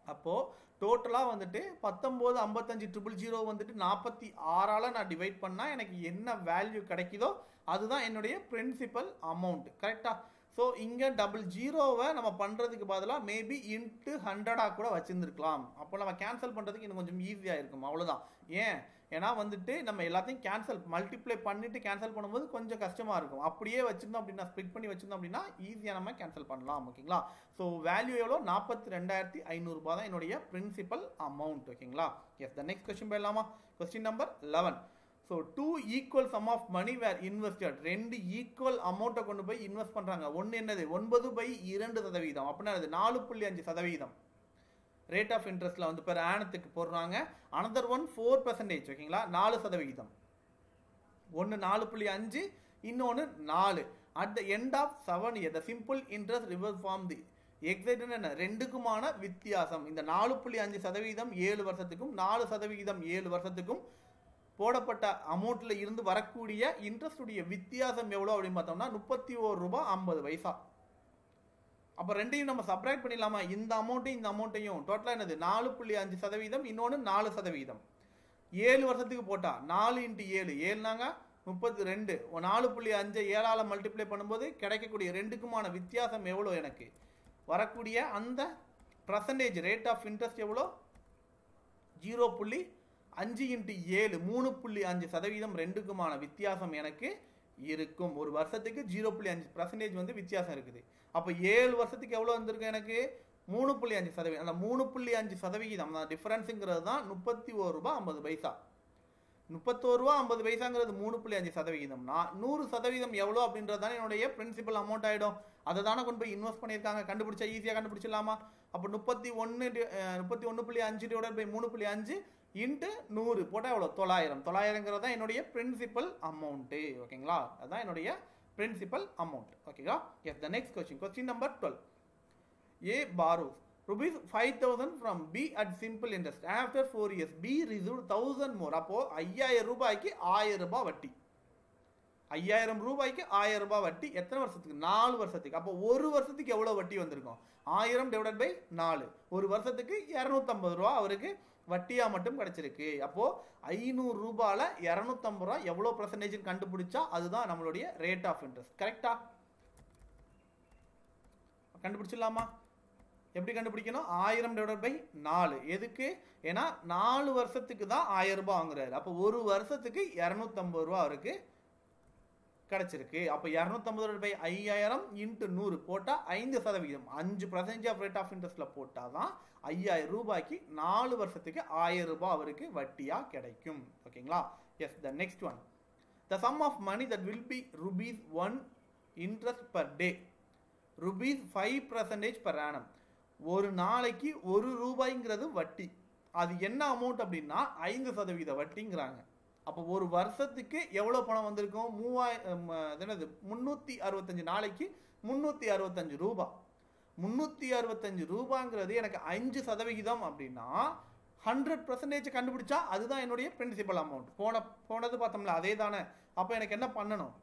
அப்போ டோட்டலாக வந்துட்டு பத்தொம்போது ஐம்பத்தஞ்சு ட்ரிபிள் ஜீரோ வந்துட்டு நாற்பத்தி ஆறால் நான் டிவைட் பண்ணால் எனக்கு என்ன வேல்யூ கிடைக்குதோ அதுதான் என்னுடைய பிரின்சிபல் அமௌண்ட் கரெக்டா ஸோ இங்கே டபுள் ஜீரோவை நம்ம பண்ணுறதுக்கு பதிலாக மேபி இன்ட்டு ஹண்ட்ரடாக கூட வச்சுருந்துருக்கலாம் அப்போ நம்ம கேன்சல் பண்ணுறதுக்கு இன்னும் கொஞ்சம் ஈஸியாக இருக்கும் அவ்வளோதான் ஏன் ஏன்னா வந்துட்டு நம்ம எல்லாத்தையும் கேன்சல் மல்டிப்ளை பண்ணிட்டு கேன்சல் பண்ணும்போது கொஞ்சம் கஷ்டமாக இருக்கும் அப்படியே வச்சிருந்தோம் அப்படின்னா ஸ்ப்ளிட் பண்ணி வச்சிருந்தோம் அப்படின்னா ஈஸியாக நம்ம கேன்சல் பண்ணலாம் ஓகேங்களா ஸோ வேல்யூ எவ்வளோ நாற்பத்தி ரெண்டாயிரத்தி ஐநூறுரூபா தான் என்னுடைய பிரின்சிபல் அமௌண்ட் ஓகேங்களா எஸ் த நெக்ஸ்ட் கொஸ்டின் போயிடலாமா question number eleven so two equal sum of money were invested ரெண்டு ஈக்குவல் அமௌண்ட்டை கொண்டு போய் இன்வெஸ்ட் பண்ணுறாங்க ஒன்று என்னது ஒன்பது பை இரண்டு சதவீதம் அப்படின்னா அது நாலு புள்ளி அஞ்சு சதவீதம் ரேட் ஆஃப் இன்ட்ரெஸ்ட்ல வந்து பெர் ஆனத்துக்கு போடுறாங்க அனதர் ஒன் ஃபோர் பர்சன்டேஜ் ஓகேங்களா நாலு சதவிகிதம் ஒன்று நாலு புள்ளி அஞ்சு இன்னொன்று நாலு at the end of seven year the simple interest reverse form the excite என்ன ரெண்டுக்குமான வித்தியாசம் இந்த நாலு புள்ளி அஞ்சு சதவீதம் ஏழு வருஷத்துக்கும் நாலு சதவிகிதம் ஏழு வருஷத்துக்கும் போடப்பட்ட அமௌண்ட்ல இருந்து வரக்கூடிய இன்ட்ரெஸ்டுடைய வித்தியாசம் எவ்வளோ அப்படின்னு பார்த்தோம்னா முப்பத்தி ஓரு ரூபாய் ஐம்பது பைசா அப்போ ரெண்டையும் நம்ம சப்ராக்ட் பண்ணிடலாமா இந்த அமௌண்ட்டையும் இந்த அமௌண்ட்டையும் டோட்டலாக என்னது நாலு புள்ளி அஞ்சு சதவீதம் இன்னொன்று நாலு சதவீதம் ஏழு வருஷத்துக்கு போட்டா நாலு இன்ட்டு ஏழு ஏழுனாங்க முப்பத்தி ரெண்டு நாலு புள்ளி அஞ்சு ஏழால் மல்டிப்ளை பண்ணும்போது கிடைக்கக்கூடிய ரெண்டுக்குமான வித்தியாசம் எவ்வளோ எனக்கு வரக்கூடிய அந்த பர்சன்டேஜ் ரேட் ஆஃப் இன்ட்ரெஸ்ட் எவ்வளோ ஜீரோ புள்ளி அஞ்சு இன்ட்டு ஏழு மூணு புள்ளி அஞ்சு சதவீதம் ரெண்டுக்குமான வித்தியாசம் எனக்கு இருக்கும் ஒரு வருஷத்துக்கு ஜீரோ புள்ளி அஞ்சு பர்சன்டேஜ் வந்து வித்தியாசம் இருக்குது அப்போ ஏழு வருஷத்துக்கு எவ்வளோ வந்திருக்கு எனக்கு மூணு புள்ளி அஞ்சு சதவீதம் அந்த மூணு புள்ளி அஞ்சு சதவிகிதம் அந்த டிஃபரன்ஸுங்கிறது தான் முப்பத்தி ஒரு ரூபா ஐம்பது பைசா முப்பத்தோரு ரூபா ஐம்பது பைசாங்கிறது மூணு புள்ளி அஞ்சு சதவிகிதம்னா நூறு சதவீதம் எவ்வளோ அப்படின்றது தானே என்னுடைய பிரின்சிபல் அமௌண்ட் ஆகிடும் அதை தானே கொண்டு போய் இன்வெஸ்ட் பண்ணியிருக்காங்க கண்டுபிடிச்சா ஈஸியாக கண்டுபிடிச்சிடலாமா அப்போ முப்பத்தி ஒன்று முப்பத்தி ஒன்று புள்ளி அஞ்சு டிவைட் பை மூணு புள்ளி அஞ்சு இன்ட்டு நூறு போட்டால் எவ்வளோ தொள்ளாயிரம் தொள்ளாயிரங்கிறது தான் என்னுடைய பிரின்சிபல் அமௌண்ட்டு ஓகேங்களா அதுதான் என்னுடைய பிரின்சிபல் அமௌண்ட் ஓகேங்களா yes the next question question number twelve a borrows rupees 5000 from B at simple interest after 4 years B received 1000 more அப்போ 5000 ரூபாய்க்கு 1000 ரூபாய் வட்டி ஐயாயிரம் ரூபாய்க்கு ஆயிரம் ரூபாய் வட்டி எத்தனை வருஷத்துக்கு நாலு வருஷத்துக்கு அப்போ ஒரு வருஷத்துக்கு எவ்வளோ வட்டி வந்திருக்கும் ஆயிரம் டிவைடட் பை நாலு ஒரு வருஷத்துக்கு இரநூத்தம்பது ரூபா அவருக்கு வட்டியா மட்டும் கிடைச்சிருக்கு அப்போ ஐநூறு ரூபாயில இரநூத்தம்பது ரூபா எவ்வளோ பர்சன்டேஜ் கண்டுபிடிச்சா அதுதான் நம்மளுடைய ரேட் ஆஃப் இன்ட்ரெஸ்ட் கரெக்டா கண்டுபிடிச்சிடலாமா எப்படி கண்டுபிடிக்கணும் ஆயிரம் டிவைட் பை நாலு எதுக்கு ஏன்னா நாலு வருஷத்துக்கு தான் ஆயிரம் ரூபாய் வாங்குறாரு அப்போ ஒரு வருஷத்துக்கு இரநூத்தம்பது ரூபா அவருக்கு கிடைச்சிருக்கு அப்போ இரநூத்தம்பது பை ஐயாயிரம் இன்ட்டு நூறு போட்டால் ஐந்து சதவிகிதம் அஞ்சு பர்சன்டேஜ் ஆஃப் ரேட் ஆஃப் இன்ட்ரெஸ்ட்டில் போட்டால் தான் ஐயாயிரம் ரூபாய்க்கு நாலு வருஷத்துக்கு ஆயிரம் ரூபாய் அவருக்கு வட்டியாக கிடைக்கும் ஓகேங்களா yes the next one the sum of money that will be rupees one interest per day rupees five percentage per annum ஒரு நாளைக்கு ஒரு ரூபாய்ங்கிறது வட்டி அது என்ன அமௌண்ட் அப்படின்னா ஐந்து சதவீத வட்டிங்கிறாங்க அப்போ ஒரு வருஷத்துக்கு எவ்வளோ பணம் வந்திருக்கும் மூவாயிரம் என்னது முந்நூற்றி அறுபத்தஞ்சு நாளைக்கு முந்நூற்றி அறுபத்தஞ்சு ரூபா முந்நூற்றி அறுபத்தஞ்சு ரூபாங்கிறது எனக்கு அஞ்சு சதவிகிதம் அப்படின்னா ஹண்ட்ரட் பர்சன்டேஜ் கண்டுபிடிச்சா அதுதான் என்னுடைய பிரின்சிபல் அமௌண்ட் போன போனது பார்த்தோம்ல அதே தானே அப்போ எனக்கு என்ன பண்ணணும்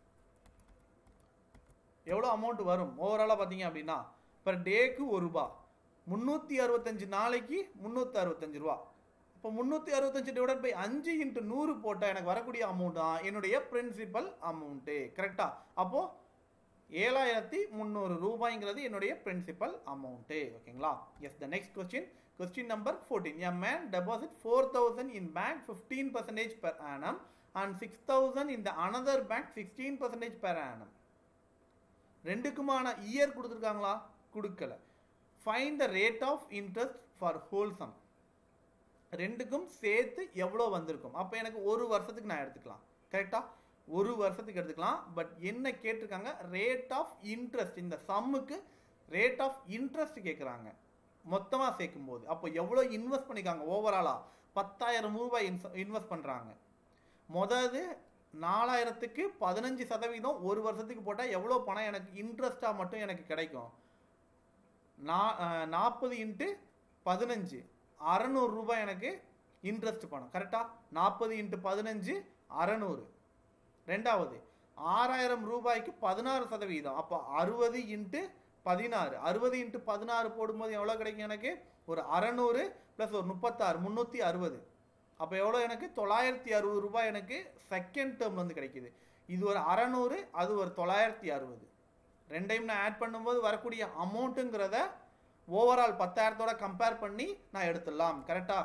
எவ்வளோ அமௌண்ட் வரும் ஓவராலாக பார்த்தீங்க அப்படின்னா பர் டேக்கு ஒரு ரூபா முந்நூற்றி அறுபத்தஞ்சு நாளைக்கு முந்நூற்றி அறுபத்தஞ்சு ரூபா இப்போ முந்நூற்றி அறுபத்தஞ்சு டிவைட் பை அஞ்சு இன்ட்டு நூறு போட்டால் எனக்கு வரக்கூடிய அமௌண்ட் தான் என்னுடைய பிரின்சிபல் அமௌண்ட்டு கரெக்டா அப்போது ஏழாயிரத்தி முந்நூறு ரூபாய்ங்கிறது என்னுடைய பிரின்சிபல் அமௌண்ட்டு ஓகேங்களா yes the next question question number fourteen a man deposit four thousand in bank fifteen percentage per annum and six thousand in the another bank sixteen percentage per annum ரெண்டுக்குமான year கொடுத்துருக்காங்களா கொடுக்கல find the rate of interest for whole sum ரெண்டுக்கும் சேர்த்து எவ்வளோ வந்திருக்கும் அப்போ எனக்கு ஒரு வருஷத்துக்கு நான் எடுத்துக்கலாம் கரெக்டா ஒரு வருஷத்துக்கு எடுத்துக்கலாம் பட் என்ன கேட்டிருக்காங்க ரேட் ஆஃப் இன்ட்ரெஸ்ட் இந்த சம்முக்கு ரேட் ஆஃப் இன்ட்ரெஸ்ட் கேட்குறாங்க மொத்தமாக சேர்க்கும் போது அப்போ எவ்வளோ இன்வெஸ்ட் பண்ணிக்காங்க ஓவராலாக பத்தாயிரம் ரூபாய் இன்வெஸ்ட் பண்ணுறாங்க முதது நாலாயிரத்துக்கு பதினஞ்சு சதவீதம் ஒரு வருஷத்துக்கு போட்டால் எவ்வளோ பணம் எனக்கு இன்ட்ரெஸ்ட்டாக மட்டும் எனக்கு கிடைக்கும் நா நாற்பது இன்ட்டு பதினஞ்சு அறநூறு ரூபாய் எனக்கு இன்ட்ரெஸ்ட் பணம் கரெக்டாக நாற்பது இன்ட்டு பதினஞ்சு அறநூறு ரெண்டாவது ஆறாயிரம் ரூபாய்க்கு பதினாறு சதவீதம் அப்போ அறுபது இன்ட்டு பதினாறு அறுபது இன்ட்டு பதினாறு போடும்போது எவ்வளோ கிடைக்கும் எனக்கு ஒரு அறநூறு ப்ளஸ் ஒரு முப்பத்தாறு முந்நூற்றி அறுபது அப்போ எவ்வளோ எனக்கு தொள்ளாயிரத்தி அறுபது ரூபாய் எனக்கு செகண்ட் டேர்ம்ல வந்து கிடைக்குது இது ஒரு அறநூறு அது ஒரு தொள்ளாயிரத்தி அறுபது ரெண்டையும் நான் ஆட் பண்ணும்போது வரக்கூடிய அமௌண்ட்டுங்கிறத ஓவரால் பத்தாயிரத்தோட கம்பேர் பண்ணி நான் எடுத்துடலாம் கரெக்டா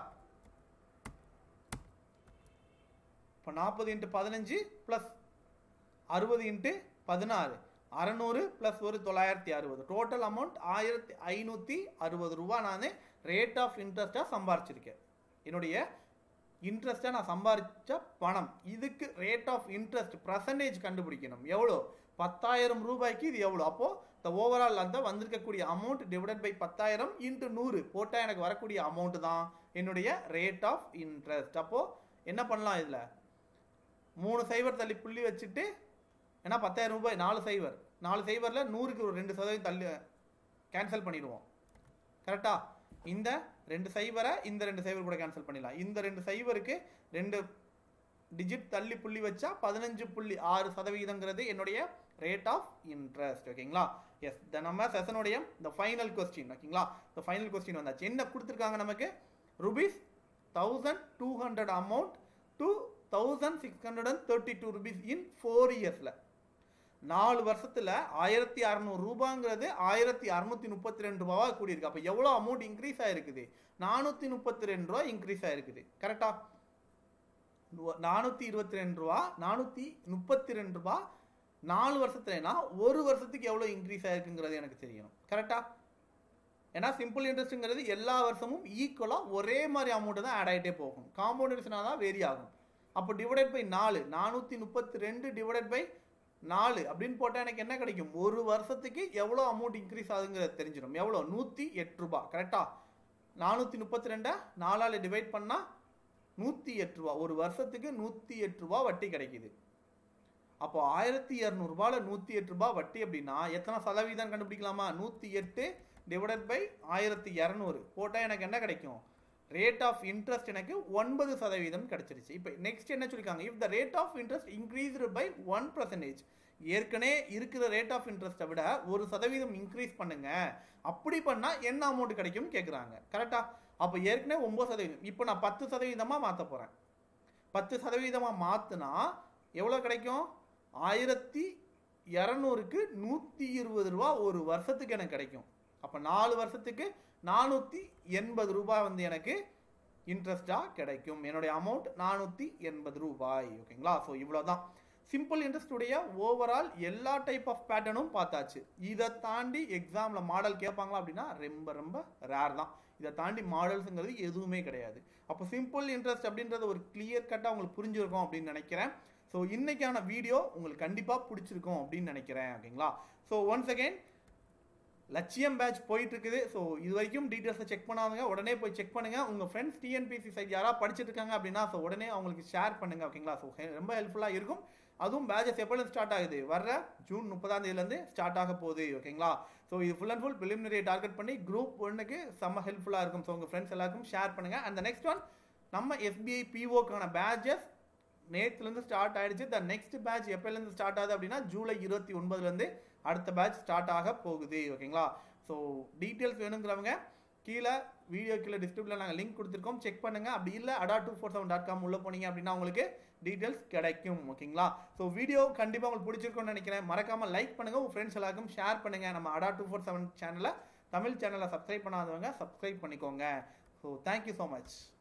இப்போ நாற்பது இன்ட்டு பதினஞ்சு ப்ளஸ் அறுபது இன்ட்டு பதினாறு அறநூறு ப்ளஸ் ஒரு தொள்ளாயிரத்தி அறுபது டோட்டல் அமௌண்ட் ஆயிரத்தி ஐநூற்றி அறுபது ரூபா நான் ரேட் ஆஃப் இன்ட்ரெஸ்ட்டாக சம்பாரிச்சிருக்கேன் என்னுடைய இன்ட்ரெஸ்ட்டாக நான் சம்பாரிச்ச பணம் இதுக்கு ரேட் ஆஃப் இன்ட்ரெஸ்ட் பர்சன்டேஜ் கண்டுபிடிக்கணும் எவ்வளோ பத்தாயிரம் ரூபாய்க்கு இது எவ்வளோ அப்போது இந்த ஓவரால் அந்த வந்திருக்கக்கூடிய அமௌண்ட் டிவைடட் பை பத்தாயிரம் இன்ட்டு நூறு போட்டால் எனக்கு வரக்கூடிய அமௌண்ட் தான் என்னுடைய ரேட் ஆஃப் இன்ட்ரெஸ்ட் அப்போது என்ன பண்ணலாம் இதில் மூணு சைபர் தள்ளி புள்ளி வச்சுட்டு ஏன்னா பத்தாயிரம் ரூபாய் நாலு சைபர் நாலு சைபரில் நூறுக்கு ஒரு ரெண்டு சதவீதம் தள்ளி கேன்சல் பண்ணிடுவோம் கரெக்டா இந்த ரெண்டு சைபரை இந்த ரெண்டு சைபர் கூட கேன்சல் பண்ணிடலாம் இந்த ரெண்டு சைபருக்கு ரெண்டு டிஜிட் தள்ளி புள்ளி வச்சா பதினஞ்சு புள்ளி ஆறு சதவீதங்கிறது என்னுடைய ரேட் ஆஃப் இன்ட்ரெஸ்ட் ஓகேங்களா எஸ் த நம்ம செஷனுடைய இந்த ஃபைனல் கொஸ்டின் ஓகேங்களா இந்த ஃபைனல் கொஸ்டின் வந்தாச்சு என்ன கொடுத்துருக்காங்க நமக்கு rupees thousand two hundred amount to thousand six hundred and thirty two rupees in four இயர்ஸில் நாலு வருஷத்துல ஆயிரத்தி அறநூறு ரூபாங்கிறது ஆயிரத்தி அறுநூத்தி முப்பத்தி ரெண்டு ரூபாவா கூடியிருக்கு அப்போ எவ்வளோ அமௌண்ட் இன்க்ரீஸ் ஆயிருக்குது நானூற்றி முப்பத்தி ரெண்டு ரூபா இன்க்ரீஸ் ஆயிருக்குது கரெக்டா நானூற்றி இருபத்தி ரெண்டு ரூபா நானூற்றி முப்பத்தி ரெண்டு ரூபா நாலு வருஷத்துலனா ஒரு வருஷத்துக்கு எவ்வளோ இன்க்ரீஸ் ஆயிருக்குங்கிறது எனக்கு தெரியணும் கரெக்டா ஏன்னா சிம்பிள் இன்ட்ரெஸ்ட்டுங்கிறது எல்லா வருஷமும் ஈக்குவலாக ஒரே மாதிரி அமௌண்ட்டு தான் ஆட் ஆகிட்டே போகும் காம்பவுண்ட் இன்ட்ரெஸ்ட்னா தான் வேரி ஆகும் அப்போ டிவைடட் பை நாலு நானூற்றி முப்பத்தி ரெண்டு டிவைடட் பை நாலு அப்படின்னு போட்டால் எனக்கு என்ன கிடைக்கும் ஒரு வருஷத்துக்கு எவ்வளோ அமௌண்ட் இன்க்ரீஸ் ஆகுங்கிறது தெரிஞ்சிடும் எவ்வளோ நூற்றி எட்டு ரூபா கரெக்டா நானூற்றி முப்பத்தி ரெண்டை நாலால் டிவைட் பண்ணால் நூற்றி எட்டு ரூபா ஒரு வருஷத்துக்கு நூற்றி எட்டு ரூபா வட்டி கிடைக்குது அப்போ ஆயிரத்தி இரநூறுபாவில் நூற்றி எட்டு ரூபா வட்டி அப்படின்னா எத்தனை சதவீதம் கண்டுபிடிக்கலாமா நூற்றி எட்டு டிவைடட் பை ஆயிரத்தி இரநூறு போட்டால் எனக்கு என்ன கிடைக்கும் ரேட் ஆஃப் இன்ட்ரெஸ்ட் எனக்கு ஒன்பது சதவீதம் கிடைச்சிருச்சு இப்போ நெக்ஸ்ட் என்ன சொல்லியிருக்காங்க if the rate of interest increased by one percentage ஏற்கனவே இருக்கிற ரேட் ஆஃப் இன்ட்ரெஸ்ட்டை விட ஒரு சதவீதம் இன்க்ரீஸ் பண்ணுங்க அப்படி பண்ணால் என்ன அமௌண்ட் கிடைக்கும் கேட்குறாங்க கரெக்டா அப்போ ஏற்கனவே ஒம்பது சதவீதம் இப்போ நான் பத்து சதவீதமாக மாற்ற போகிறேன் பத்து சதவீதமாக மாற்றினா எவ்வளோ கிடைக்கும் ஆயிரத்தி இரநூறுக்கு நூற்றி இருபது ரூபா ஒரு வருஷத்துக்கு எனக்கு கிடைக்கும் அப்போ நாலு வருஷத்துக்கு நானூற்றி எண்பது ரூபாய் வந்து எனக்கு இன்ட்ரெஸ்டாக கிடைக்கும் என்னுடைய அமௌண்ட் நானூற்றி எண்பது ரூபாய் ஓகேங்களா ஸோ இவ்வளோ தான் சிம்பிள் இன்ட்ரெஸ்டுடைய ஓவரால் எல்லா டைப் ஆஃப் பேட்டர்னும் பார்த்தாச்சு இதை தாண்டி எக்ஸாமில் மாடல் கேட்பாங்களா அப்படின்னா ரொம்ப ரொம்ப ரேர் தான் இதை தாண்டி மாடல்ஸுங்கிறது எதுவுமே கிடையாது அப்போ சிம்பிள் இன்ட்ரெஸ்ட் அப்படின்றது ஒரு கிளியர் கட்டாக உங்களுக்கு புரிஞ்சிருக்கும் அப்படின்னு நினைக்கிறேன் ஸோ இன்னைக்கான வீடியோ உங்களுக்கு கண்டிப்பாக பிடிச்சிருக்கும் அப்படின்னு நினைக்கிறேன் ஓகேங்களா ஸோ ஒன்ஸ் அகெயின் லட்சியம் பேட்ச் போயிட்டு இருக்குது ஸோ இது வரைக்கும் டீட்டெயில்ஸை செக் பண்ணாதுங்க உடனே போய் செக் பண்ணுங்க உங்க ஃப்ரெண்ட்ஸ் டிஎன்பிசி சைட் யாராவது படிச்சுட்டு இருக்காங்க அப்படின்னா ஸோ உடனே அவங்களுக்கு ஷேர் பண்ணுங்க ஓகேங்களா ஸோ ரொம்ப ஹெல்ப்ஃபுல்லாக இருக்கும் அதுவும் பேட்சஸ் எப்போ ஸ்டார்ட் ஆகுது வர்ற ஜூன் முப்பதாம் தேதியிலேருந்து ஸ்டார்ட் ஆக போகுது ஓகேங்களா ஸோ இது ஃபுல் அண்ட் ஃபுல் பிலிமினரியை டார்கெட் பண்ணி குரூப் ஒன்றுக்கு செம்ம ஹெல்ப்ஃபுல்லாக இருக்கும் ஸோ உங்கள் ஃப்ரெண்ட்ஸ் எல்லாருக்கும் ஷேர் பண்ணுங்க அந்த நெக்ஸ்ட் ஒன் நம்ம எஸ்பிஐ பிஓக்கான பேட்சஸ் நேற்றுலேருந்து ஸ்டார்ட் ஆயிடுச்சு த நெக்ஸ்ட் பேட்ச் எப்போலேருந்து ஸ்டார்ட் ஆகுது அப்படின்னா ஜூலை இருபத்தி ஒன்பதுலேருந்து அடுத்த பேட்ச் ஸ்டார்ட் ஆக போகுது ஓகேங்களா ஸோ டீட்டெயில்ஸ் வேணுங்கிறவங்க கீழே வீடியோ கீழே டிஸ்கிரிப்ஷனில் நாங்கள் லிங்க் கொடுத்துருக்கோம் செக் பண்ணுங்க அப்படி இல்லை Adda two four seven dot com உள்ளே போனீங்க அப்படின்னா உங்களுக்கு டீட்டெயில்ஸ் கிடைக்கும் ஓகேங்களா ஸோ வீடியோ கண்டிப்பாக உங்களுக்கு பிடிச்சிருக்கும்னு நினைக்கிறேன் மறக்காமல் லைக் பண்ணுங்க உங்கள் ஃப்ரெண்ட்ஸ் எல்லாருக்கும் ஷேர் பண்ணுங்க நம்ம அடா டூ ஃபோர் செவன் சேனலை தமிழ் சேனலை சப்ஸ்கிரைப் பண்ணாதவங்க சப்ஸ்கிரைப் பண்ணிக்கோங்க ஸோ தேங்க்யூ ஸோ மச்